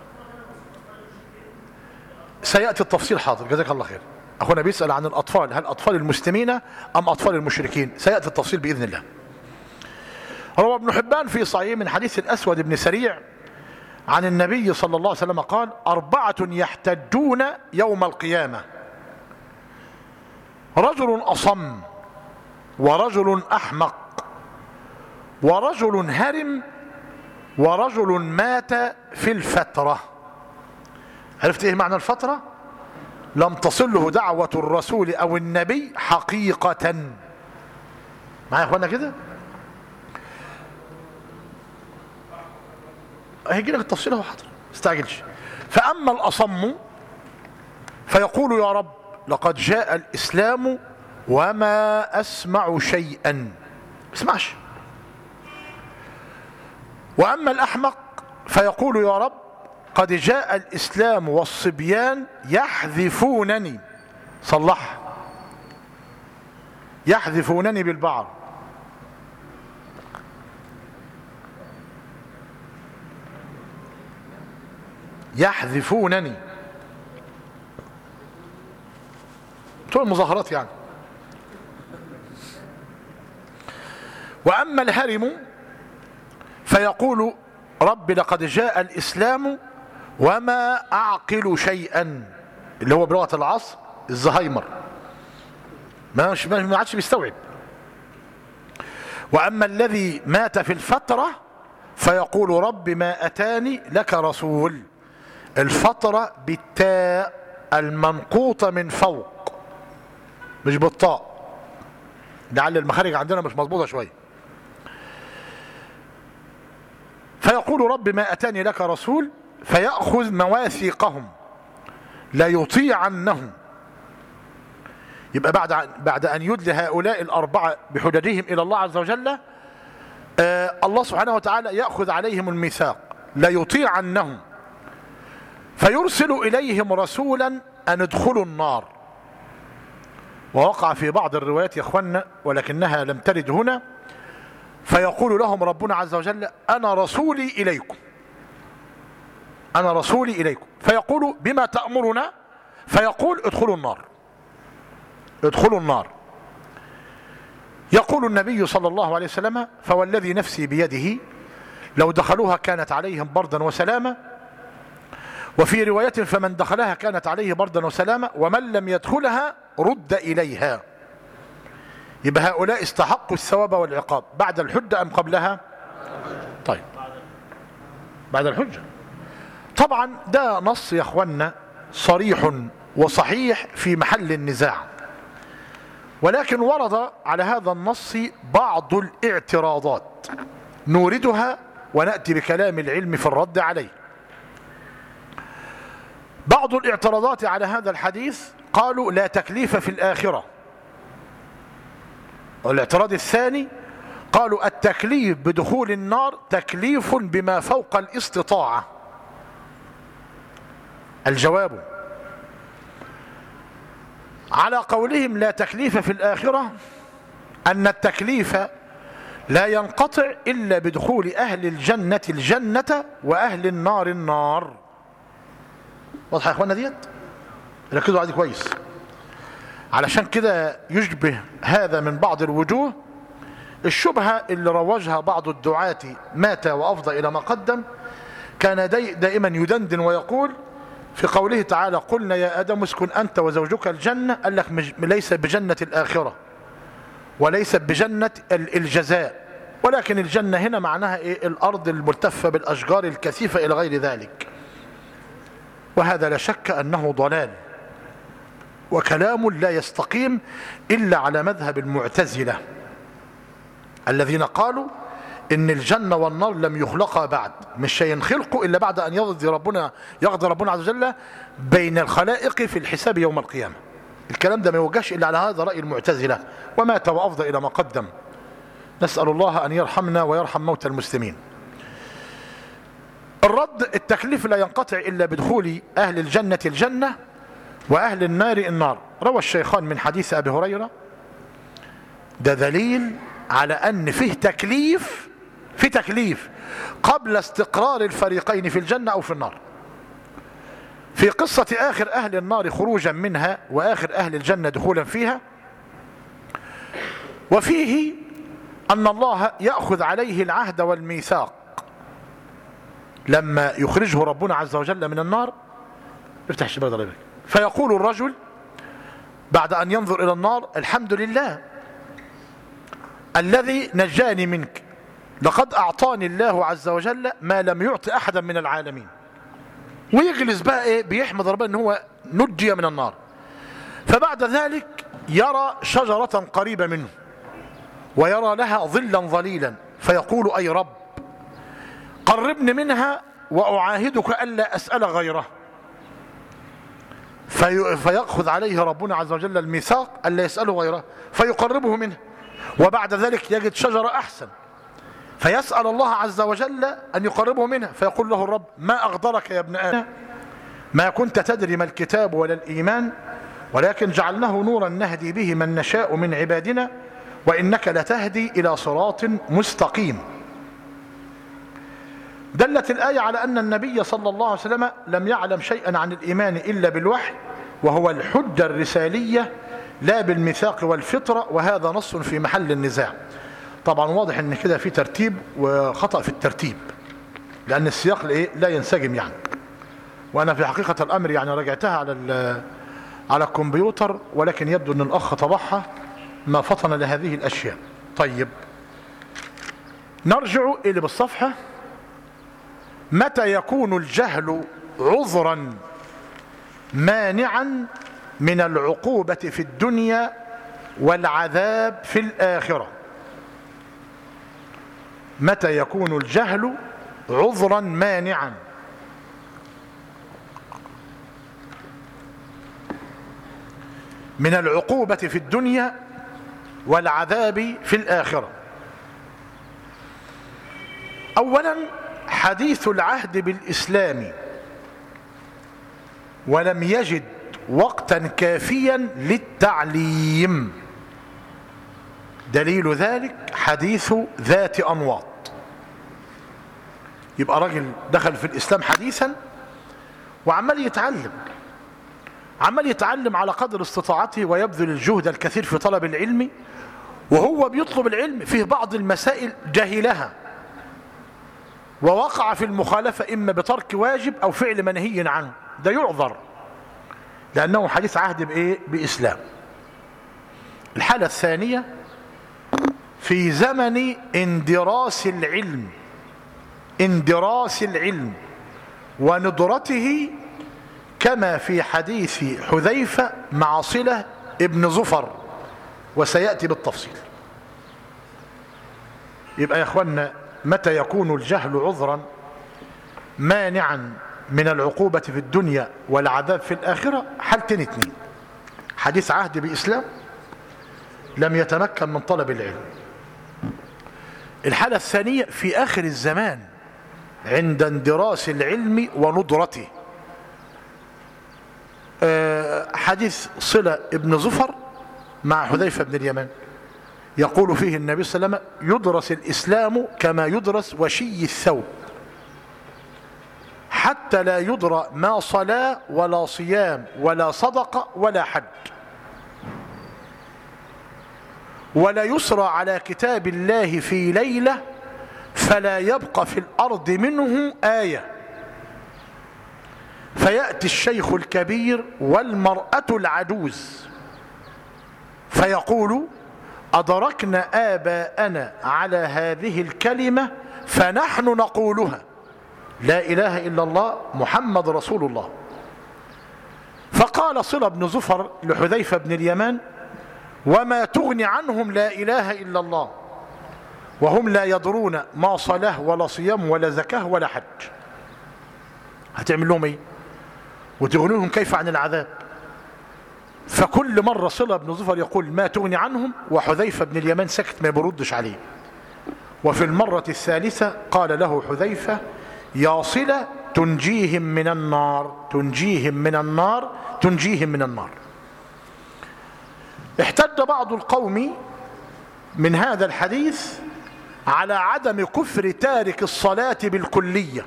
سيأتي التفصيل حاضر جزاك الله خير أخونا بيسأل عن الأطفال هل أطفال المسلمين أم أطفال المشركين سيأتي التفصيل بإذن الله روى ابن حبان في صحيح من حديث الأسود بن سريع عن النبي صلى الله عليه وسلم قال أربعة يحتجون يوم القيامة رجل أصم ورجل أحمق ورجل هرم ورجل مات في الفترة عرفت ايه معنى الفترة لم تصله دعوة الرسول او النبي حقيقة معايا يا اخوانا كده هيجي لك التفصيل اهو حاضر استعجلش فاما الاصم فيقول يا رب لقد جاء الاسلام وما اسمع شيئا اسمعش واما الاحمق فيقول يا رب قد جاء الإسلام والصبيان يحذفونني صلح يحذفونني بالبعض يحذفونني بتوع المظاهرات يعني وأما الهرم فيقول رب لقد جاء الإسلام وما أعقل شيئا اللي هو بلغة العصر الزهايمر ما ما عادش بيستوعب وأما الذي مات في الفترة فيقول رب ما أتاني لك رسول الفترة بالتاء المنقوطة من فوق مش بالطاء لعل المخارج عندنا مش مظبوطة شوية فيقول رب ما أتاني لك رسول فيأخذ مواثيقهم لا يطيعنهم يبقى بعد بعد أن يدلي هؤلاء الأربعة بحججهم إلى الله عز وجل آه الله سبحانه وتعالى يأخذ عليهم الميثاق لا يطيعنهم فيرسل إليهم رسولا أن ادخلوا النار ووقع في بعض الروايات يا اخوانا ولكنها لم ترد هنا فيقول لهم ربنا عز وجل أنا رسولي إليكم أنا رسولي إليكم فيقول بما تأمرنا فيقول ادخلوا النار ادخلوا النار يقول النبي صلى الله عليه وسلم فوالذي نفسي بيده لو دخلوها كانت عليهم بردا وسلاما وفي رواية فمن دخلها كانت عليه بردا وسلاما ومن لم يدخلها رد إليها يبقى هؤلاء استحقوا الثواب والعقاب بعد الحجة أم قبلها طيب بعد الحجة طبعا ده نص يا اخوانا صريح وصحيح في محل النزاع ولكن ورد على هذا النص بعض الاعتراضات نوردها ونأتي بكلام العلم في الرد عليه بعض الاعتراضات على هذا الحديث قالوا لا تكليف في الآخرة والاعتراض الثاني قالوا التكليف بدخول النار تكليف بما فوق الاستطاعة الجواب على قولهم لا تكليف في الآخرة أن التكليف لا ينقطع إلا بدخول أهل الجنة الجنة وأهل النار النار واضحة يا إخوانا ديت ركزوا على دي كويس علشان كده يشبه هذا من بعض الوجوه الشبهة اللي روجها بعض الدعاة مات وأفضى إلى ما قدم كان دي دائما يدندن ويقول في قوله تعالى قلنا يا آدم اسكن أنت وزوجك الجنة قال لك ليس بجنة الآخرة وليست بجنة الجزاء ولكن الجنة هنا معناها إيه الأرض الملتفة بالأشجار الكثيفة إلى غير ذلك وهذا لا شك أنه ضلال وكلام لا يستقيم إلا على مذهب المعتزلة الذين قالوا إن الجنة والنار لم يخلقا بعد مش هينخلقوا إلا بعد أن يقضي ربنا يقضي ربنا عز وجل بين الخلائق في الحساب يوم القيامة الكلام ده ما يوجهش إلا على هذا رأي المعتزلة ومات وأفضى إلى ما قدم نسأل الله أن يرحمنا ويرحم موتى المسلمين الرد التكليف لا ينقطع إلا بدخول أهل الجنة الجنة وأهل النار النار روى الشيخان من حديث أبي هريرة ده دليل على أن فيه تكليف في تكليف قبل استقرار الفريقين في الجنة أو في النار في قصة آخر أهل النار خروجا منها وآخر أهل الجنة دخولا فيها وفيه أن الله يأخذ عليه العهد والميثاق لما يخرجه ربنا عز وجل من النار افتح الشباك ضريبك فيقول الرجل بعد أن ينظر إلى النار الحمد لله الذي نجاني منك لقد أعطاني الله عز وجل ما لم يعط أحدا من العالمين ويجلس بقى إيه بيحمد ربنا أنه هو نجي من النار فبعد ذلك يرى شجرة قريبة منه ويرى لها ظلا ظليلا فيقول أي رب قربني منها وأعاهدك ألا أسأل غيره في فيأخذ عليه ربنا عز وجل الميثاق ألا يسأله غيره فيقربه منه وبعد ذلك يجد شجرة أحسن فيسأل الله عز وجل أن يقربه منها فيقول له الرب ما أغدرك يا ابن آدم ما كنت تدري ما الكتاب ولا الإيمان ولكن جعلناه نورا نهدي به من نشاء من عبادنا وإنك لتهدي إلى صراط مستقيم دلت الآية على أن النبي صلى الله عليه وسلم لم يعلم شيئا عن الإيمان إلا بالوحي وهو الحجة الرسالية لا بالميثاق والفطرة وهذا نص في محل النزاع طبعا واضح ان كده في ترتيب وخطأ في الترتيب لأن السياق لا ينسجم يعني وأنا في حقيقة الأمر يعني رجعتها على على الكمبيوتر ولكن يبدو أن الأخ طبعها ما فطن لهذه الأشياء طيب نرجع إلى بالصفحة متى يكون الجهل عذرا مانعا من العقوبة في الدنيا والعذاب في الآخرة متى يكون الجهل عذرا مانعا من العقوبة في الدنيا والعذاب في الآخرة أولا حديث العهد بالإسلام ولم يجد وقتا كافيا للتعليم دليل ذلك حديث ذات أنواط يبقى راجل دخل في الإسلام حديثا وعمال يتعلم عمال يتعلم على قدر استطاعته ويبذل الجهد الكثير في طلب العلم وهو بيطلب العلم فيه بعض المسائل جهلها ووقع في المخالفة إما بترك واجب أو فعل منهي عنه ده يعذر لأنه حديث عهد بإيه؟ بإسلام الحالة الثانية في زمن اندراس العلم اندراس العلم وندرته كما في حديث حذيفة مع صلة ابن زفر وسيأتي بالتفصيل يبقى يا اخوانا متى يكون الجهل عذرا مانعا من العقوبة في الدنيا والعذاب في الآخرة حالتين اتنين حديث عهد بإسلام لم يتمكن من طلب العلم الحالة الثانية في آخر الزمان عند اندراس العلم وندرته حديث صلة ابن زفر مع حذيفة بن اليمن يقول فيه النبي صلى الله عليه وسلم يدرس الإسلام كما يدرس وشي الثوب حتى لا يدرى ما صلاة ولا صيام ولا صدقة ولا حج ولا يسرى على كتاب الله في ليلة فلا يبقى في الأرض منه آية فيأتي الشيخ الكبير والمرأة العجوز فيقول أدركنا آباءنا على هذه الكلمة فنحن نقولها لا إله إلا الله محمد رسول الله فقال صلى بن زفر لحذيفة بن اليمان وما تغني عنهم لا إله إلا الله وهم لا يدرون ما صلاة ولا صيام ولا زكاة ولا حج هتعمل لهم ايه وتغنيهم كيف عن العذاب فكل مرة صلى بن زفر يقول ما تغني عنهم وحذيفة بن اليمان سكت ما بردش عليه وفي المرة الثالثة قال له حذيفة يا صلة تنجيهم من النار تنجيهم من النار تنجيهم من النار احتج بعض القوم من هذا الحديث على عدم كفر تارك الصلاة بالكلية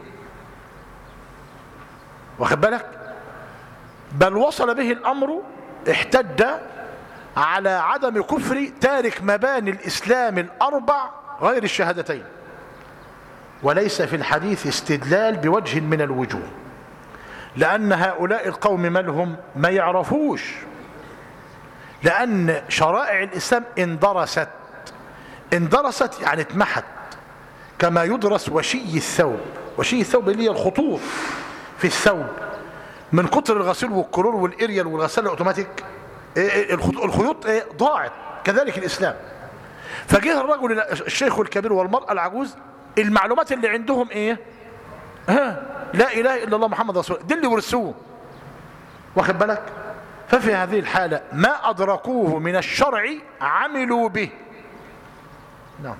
واخد بالك بل وصل به الأمر احتج على عدم كفر تارك مباني الإسلام الأربع غير الشهادتين وليس في الحديث استدلال بوجه من الوجوه لأن هؤلاء القوم مالهم ما يعرفوش لأن شرائع الإسلام اندرست اندرست يعني اتمحت كما يدرس وشي الثوب وشي الثوب اللي هي الخطوط في الثوب من كتر الغسيل والكرور والاريال والغسالة الاوتوماتيك الخيوط ضاعت كذلك الإسلام فجه الرجل الشيخ الكبير والمرأة العجوز المعلومات اللي عندهم ايه ها لا اله الا الله محمد رسول الله دي اللي ورثوه واخد بالك ففي هذه الحالة ما أدركوه من الشرع عملوا به نعم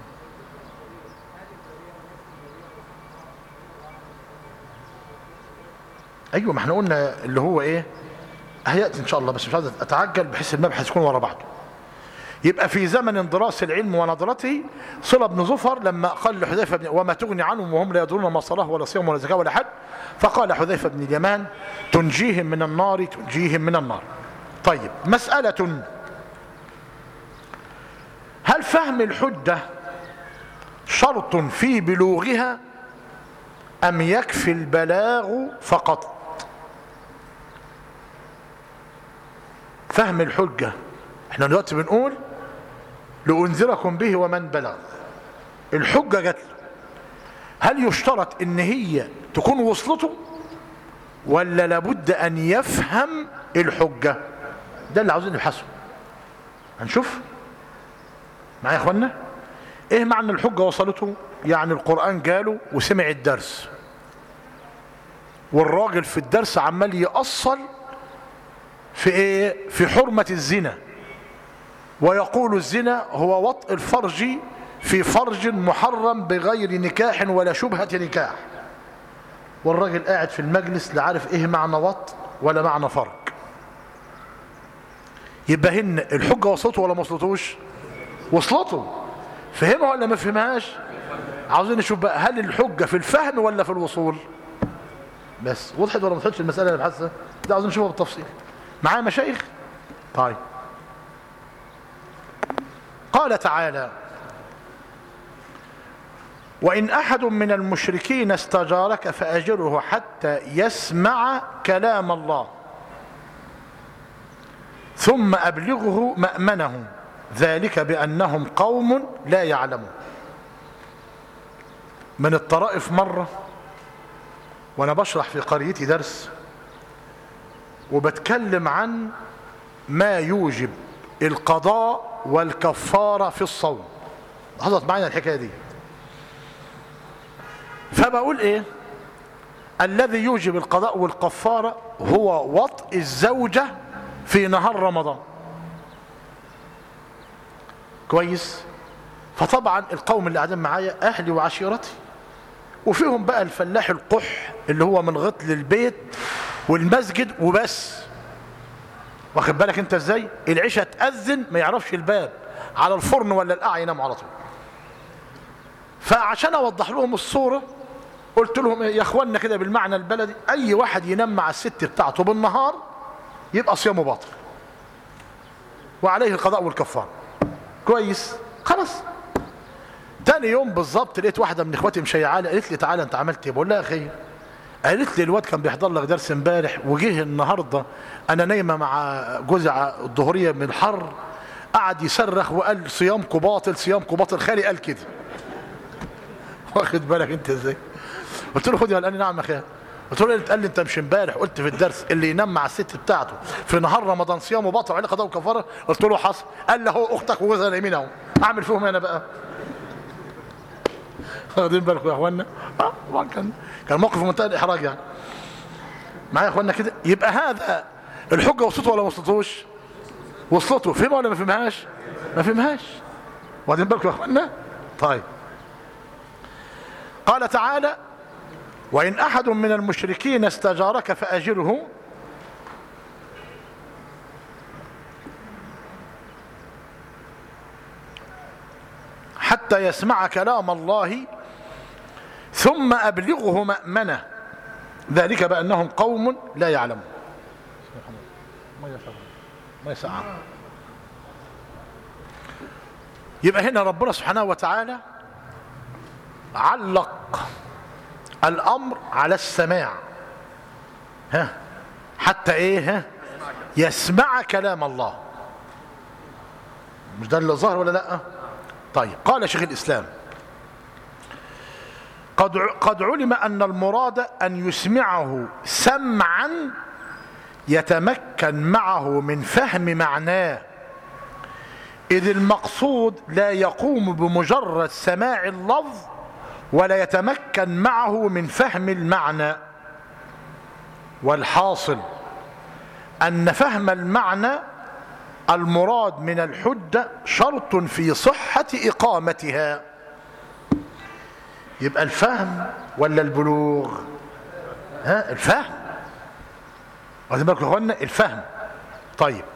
ايوه ما احنا قلنا اللي هو ايه هياتي ان شاء الله بس مش عايز اتعجل بحيث المبحث يكون ورا بعضه يبقى في زمن اندراس العلم ونظرته صلى بن زفر لما قال لحذيفه بن وما تغني عنهم وهم لا يدرون ما صلاه ولا صيام ولا زكاه ولا حج فقال حذيفه بن اليمان تنجيهم من النار تنجيهم من النار طيب مساله هل فهم الحجه شرط في بلوغها ام يكفي البلاغ فقط فهم الحجه احنا دلوقتي بنقول لأنذركم به ومن بلغ الحجة جات له هل يشترط ان هي تكون وصلته ولا لابد ان يفهم الحجة ده اللي عاوزين نبحثه هنشوف معايا يا اخوانا ايه معنى الحجة وصلته يعني القرآن جاله وسمع الدرس والراجل في الدرس عمال يأصل في ايه في حرمة الزنا ويقول الزنا هو وطء الفرج في فرج محرم بغير نكاح ولا شبهة نكاح والراجل قاعد في المجلس لا عارف ايه معنى وط ولا معنى فرج يبقى هن الحجة وصلته ولا ما وصلتوش وصلته فهمها ولا ما فهمهاش عاوزين نشوف بقى هل الحجة في الفهم ولا في الوصول بس وضحت ولا ما وضحتش المسألة اللي بحثها ده عاوزين نشوفها بالتفصيل معايا مشايخ طيب قال تعالى وإن أحد من المشركين استجارك فأجره حتى يسمع كلام الله ثم أبلغه مأمنه ذلك بأنهم قوم لا يعلمون من الطرائف مرة وأنا بشرح في قريتي درس وبتكلم عن ما يوجب القضاء والكفارة في الصوم حصلت معنا الحكاية دي فبقول ايه الذي يوجب القضاء والكفارة هو وطء الزوجة في نهار رمضان كويس فطبعا القوم اللي قاعدين معايا اهلي وعشيرتي وفيهم بقى الفلاح القح اللي هو من غطل البيت والمسجد وبس واخد بالك انت ازاي العشاء تأذن ما يعرفش الباب على الفرن ولا القاع ينام على طول فعشان اوضح لهم الصورة قلت لهم يا اخوانا كده بالمعنى البلدي اي واحد ينام مع الست بتاعته بالنهار يبقى صيامه باطل وعليه القضاء والكفار كويس خلاص تاني يوم بالظبط لقيت واحده من اخواتي مشيعالي قالت لي تعالى انت عملت ايه بقول لها يا اخي قالت لي الواد كان بيحضر لك درس امبارح وجه النهارده انا نايمه مع جوزي الظهريه من الحر قعد يصرخ وقال صيامكم باطل صيامكم باطل خالي قال كده واخد بالك انت ازاي قلت له خد يا قال لي نعم يا اخي قلت له قال لي انت مش امبارح قلت في الدرس اللي ينام مع الست بتاعته في نهار رمضان صيامه باطل عليه قضاء وكفاره قلت له حصل قال لي اهو اختك وجوزها نايمين اهو اعمل فيهم انا بقى واخدين بالكم يا اخوانا اه طبعا كان كان موقف في منتهى الاحراج يعني معايا يا اخوانا كده يبقى هذا الحجه وصلته ولا ما وصلتوش وصلته فهمها ولا ما فهمهاش ما فهمهاش واخدين بالكم يا اخوانا طيب قال تعالى وإن أحد من المشركين استجارك فأجره حتى يسمع كلام الله ثم أبلغه مأمنة ذلك بأنهم قوم لا يعلمون ما يسعى يبقى هنا ربنا سبحانه وتعالى علق الامر على السماع ها حتى ايه ها يسمع كلام الله مش ده اللي ظهر ولا لا طيب قال شيخ الاسلام قد قد علم ان المراد ان يسمعه سمعا يتمكن معه من فهم معناه اذ المقصود لا يقوم بمجرد سماع اللفظ ولا يتمكن معه من فهم المعنى والحاصل أن فهم المعنى المراد من الحجة شرط في صحة إقامتها يبقى الفهم ولا البلوغ ها الفهم واخدين بالكم يا اخوانا الفهم طيب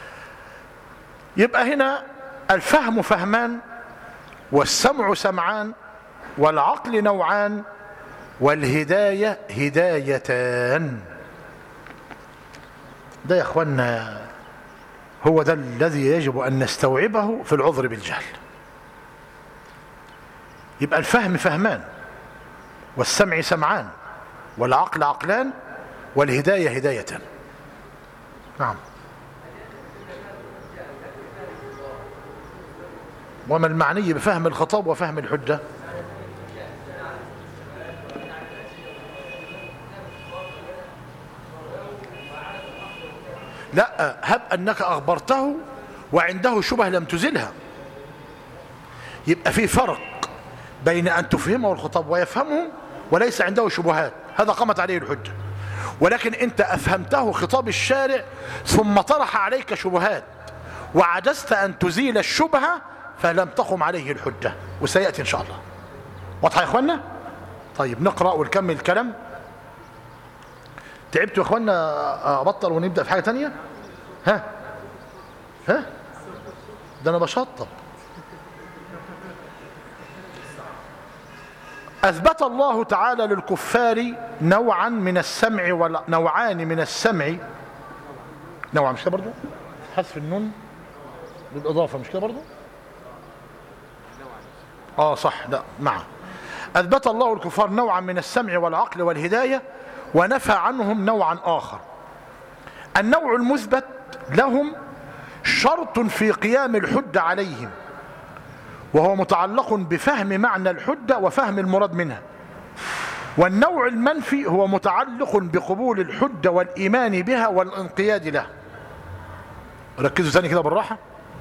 يبقى هنا الفهم فهمان والسمع سمعان والعقل نوعان والهداية هدايتان ده يا اخوانا هو ده الذي يجب ان نستوعبه في العذر بالجهل يبقى الفهم فهمان والسمع سمعان والعقل عقلان والهداية هدايتان نعم وما المعني بفهم الخطاب وفهم الحجه لا هب أنك أخبرته وعنده شبه لم تزلها يبقى في فرق بين أن تفهمه الخطاب ويفهمه وليس عنده شبهات هذا قامت عليه الحجة ولكن أنت أفهمته خطاب الشارع ثم طرح عليك شبهات وعجزت أن تزيل الشبهة فلم تقم عليه الحجة وسيأتي إن شاء الله واضح يا إخوانا طيب نقرأ ونكمل الكلام تعبتوا يا اخوانا ابطل ونبدا في حاجه تانية ها ها ده انا بشطب اثبت الله تعالى للكفار نوعا من السمع ونوعان من السمع نوعا مش كده برضه حذف النون بالاضافه مش كده برضه اه صح لا مع اثبت الله الكفار نوعا من السمع والعقل والهدايه ونفى عنهم نوعا آخر النوع المثبت لهم شرط في قيام الحجة عليهم وهو متعلق بفهم معنى الحجة وفهم المراد منها والنوع المنفي هو متعلق بقبول الحجة والإيمان بها والانقياد لها ركزوا ثاني كده بالراحة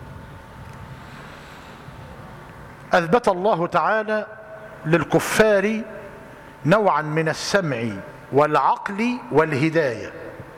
أثبت الله تعالى للكفار نوعا من السمع والعقل والهداية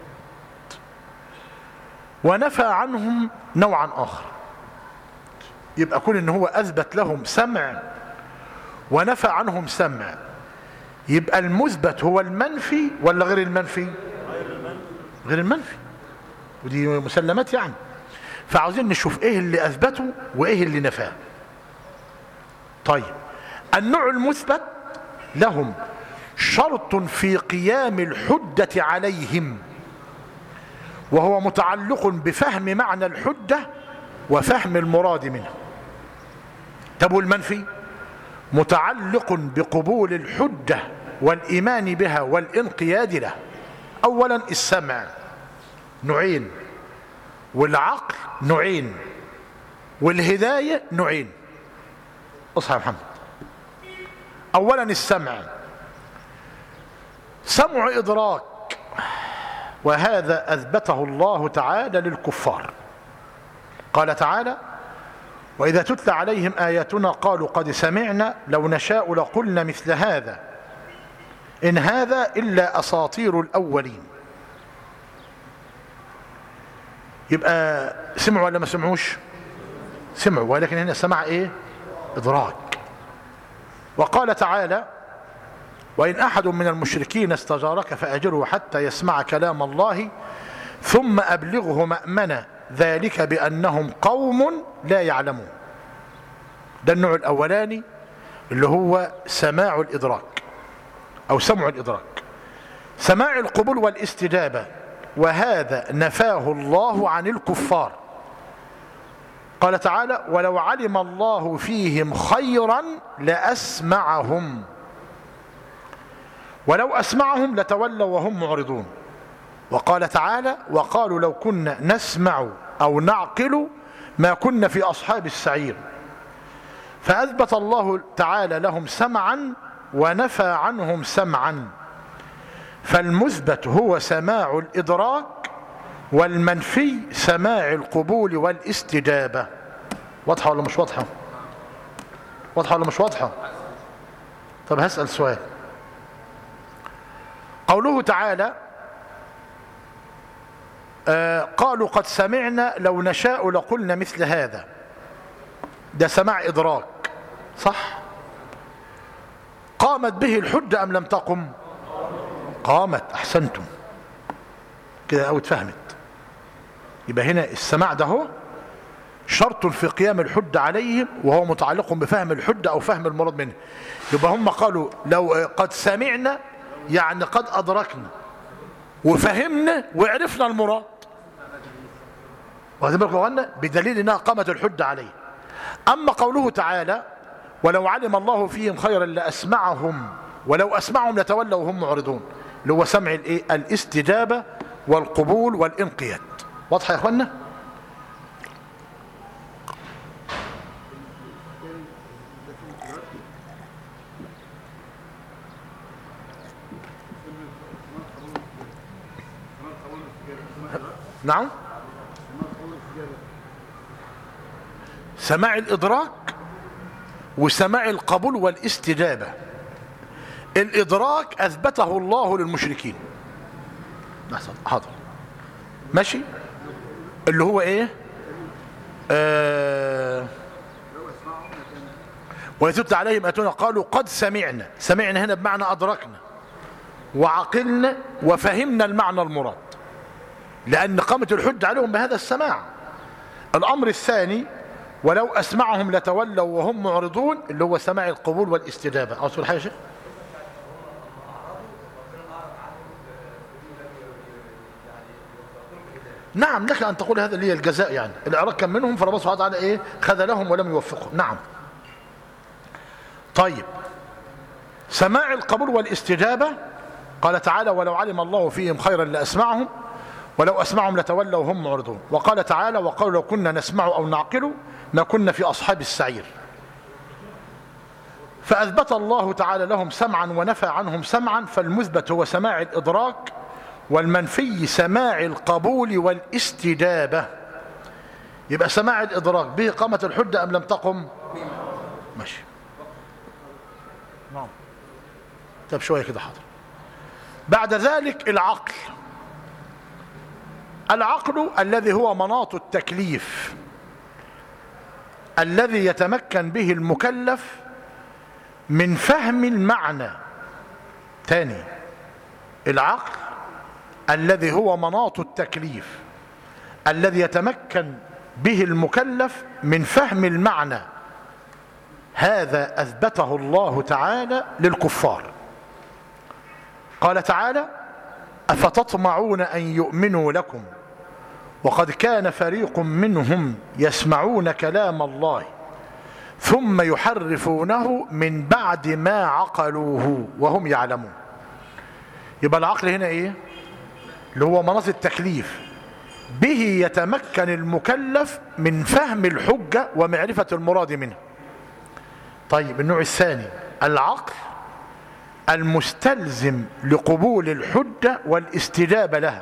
ونفى عنهم نوعا آخر يبقى كون ان هو أثبت لهم سمع ونفى عنهم سمع يبقى المثبت هو المنفي ولا غير المنفي غير المنفي ودي مسلمات يعني فعاوزين نشوف ايه اللي اثبته وايه اللي نفاه طيب النوع المثبت لهم شرط في قيام الحجة عليهم وهو متعلق بفهم معنى الحجة وفهم المراد منه طب والمنفي متعلق بقبول الحجة والإيمان بها والانقياد له أولا السمع نوعين والعقل نوعين والهداية نوعين اصحى يا محمد أولا السمع سمع إدراك وهذا أثبته الله تعالى للكفار قال تعالى وإذا تتلى عليهم آياتنا قالوا قد سمعنا لو نشاء لقلنا مثل هذا إن هذا إلا أساطير الأولين يبقى سمعوا ولا ما سمعوش سمعوا ولكن هنا سمع إيه إدراك وقال تعالى وإن أحد من المشركين استجارك فأجره حتى يسمع كلام الله ثم أبلغه مأمنا ذلك بأنهم قوم لا يعلمون ده النوع الأولاني اللي هو سماع الإدراك أو سمع الإدراك سماع القبول والاستجابة وهذا نفاه الله عن الكفار قال تعالى ولو علم الله فيهم خيرا لأسمعهم ولو أسمعهم لتولوا وهم معرضون وقال تعالى وقالوا لو كنا نسمع أو نعقل ما كنا في أصحاب السعير فأثبت الله تعالى لهم سمعا ونفى عنهم سمعا فالمثبت هو سماع الإدراك والمنفي سماع القبول والاستجابة واضحة ولا مش واضحة واضحة ولا مش واضحة طب هسأل سؤال قوله تعالى آه قالوا قد سمعنا لو نشاء لقلنا مثل هذا ده سماع إدراك صح قامت به الحجة أم لم تقم قامت أحسنتم كده أو اتفهمت يبقى هنا السماع ده هو شرط في قيام الحجة عليهم وهو متعلق بفهم الحجة أو فهم المراد منه يبقى هم قالوا لو قد سمعنا يعني قد أدركنا وفهمنا وعرفنا المراد واخدين بالكم قلنا بدليل انها قامت الحجة عليه اما قوله تعالى ولو علم الله فيهم خيرا لاسمعهم ولو اسمعهم لتولوا وهم معرضون اللي هو سمع الايه الاستجابة والقبول والانقياد واضحه يا اخوانا نعم سماع الإدراك وسماع القبول والاستجابة الإدراك أثبته الله للمشركين حاضر ماشي اللي هو ايه آه ويتت عليهم أتونا قالوا قد سمعنا سمعنا هنا بمعنى أدركنا وعقلنا وفهمنا المعنى المراد لأن قامت الحجة عليهم بهذا السماع الأمر الثاني ولو أسمعهم لتولوا وهم معرضون اللي هو سماع القبول والاستجابة أو تقول حاجة يا شيخ نعم لك أن تقول هذا اللي هي الجزاء يعني الإعراض كان منهم فربنا سبحانه وتعالى إيه خذلهم ولم يوفقهم نعم طيب سماع القبول والاستجابة قال تعالى ولو علم الله فيهم خيرا لأسمعهم ولو أسمعهم لتولوا وهم معرضون وقال تعالى وقالوا لو كنا نسمع أو نعقل ما كنا في أصحاب السعير فأثبت الله تعالى لهم سمعا ونفى عنهم سمعا فالمثبت هو سماع الإدراك والمنفي سماع القبول والاستجابة يبقى سماع الإدراك به قامت الحجة أم لم تقم ماشي نعم طب شوية كده حاضر بعد ذلك العقل العقل الذي هو مناط التكليف الذي يتمكن به المكلف من فهم المعنى تاني العقل الذي هو مناط التكليف الذي يتمكن به المكلف من فهم المعنى هذا أثبته الله تعالى للكفار قال تعالى أفتطمعون أن يؤمنوا لكم وقد كان فريق منهم يسمعون كلام الله ثم يحرفونه من بعد ما عقلوه وهم يعلمون يبقى العقل هنا ايه اللي هو مناط التكليف به يتمكن المكلف من فهم الحجة ومعرفة المراد منه طيب النوع الثاني العقل المستلزم لقبول الحجة والاستجابة لها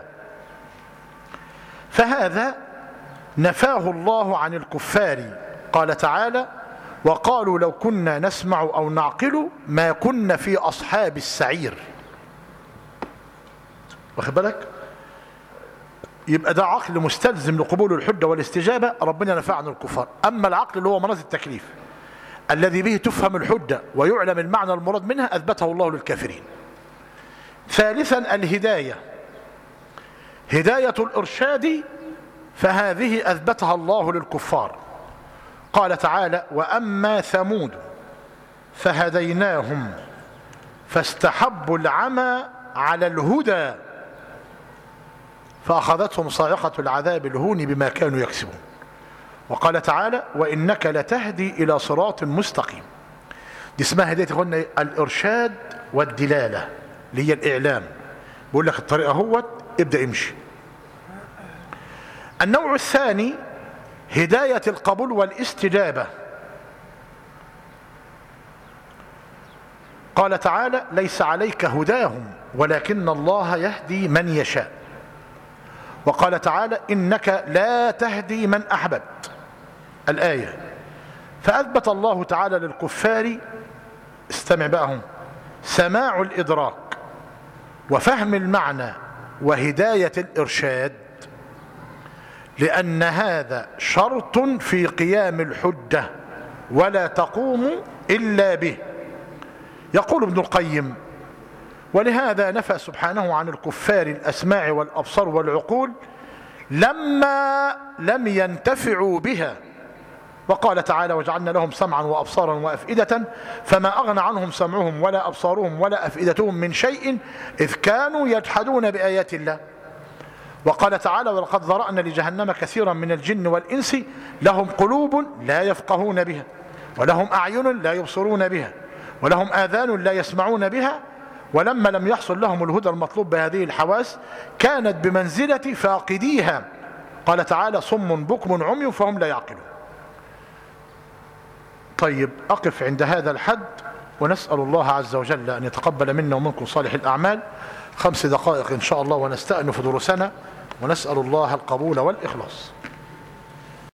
فهذا نفاه الله عن الكفار قال تعالى وقالوا لو كنا نسمع أو نعقل ما كنا في أصحاب السعير واخد بالك يبقى ده عقل مستلزم لقبول الحجة والاستجابة ربنا نفع عن الكفار أما العقل اللي هو مناط التكليف الذي به تفهم الحجة ويعلم المعنى المراد منها أثبته الله للكافرين ثالثا الهداية هداية الإرشاد فهذه أثبتها الله للكفار قال تعالى وأما ثمود فهديناهم فاستحبوا العمى على الهدى فأخذتهم صاعقة العذاب الهون بما كانوا يكسبون وقال تعالى وإنك لتهدي إلى صراط مستقيم دي اسمها هداية قلنا الإرشاد والدلالة اللي هي الإعلام بيقول لك الطريقة هو ابدأ امشي النوع الثاني هداية القبول والاستجابة قال تعالى ليس عليك هداهم ولكن الله يهدي من يشاء وقال تعالى إنك لا تهدي من أحببت الآية فأثبت الله تعالى للكفار استمع بقى هم سماع الإدراك وفهم المعنى وهداية الإرشاد لأن هذا شرط في قيام الحجة ولا تقوم إلا به يقول ابن القيم ولهذا نفى سبحانه عن الكفار الأسماع والأبصار والعقول لما لم ينتفعوا بها وقال تعالى وجعلنا لهم سمعا وأبصارا وأفئدة فما أغنى عنهم سمعهم ولا أبصارهم ولا أفئدتهم من شيء إذ كانوا يجحدون بآيات الله وقال تعالى ولقد ذرأنا لجهنم كثيرا من الجن والإنس لهم قلوب لا يفقهون بها ولهم أعين لا يبصرون بها ولهم آذان لا يسمعون بها ولما لم يحصل لهم الهدى المطلوب بهذه الحواس كانت بمنزلة فاقديها قال تعالى صم بكم عمي فهم لا يعقلون طيب أقف عند هذا الحد ونسأل الله عز وجل أن يتقبل منا ومنكم صالح الأعمال خمس دقائق إن شاء الله ونستأنف دروسنا ونسأل الله القبول والإخلاص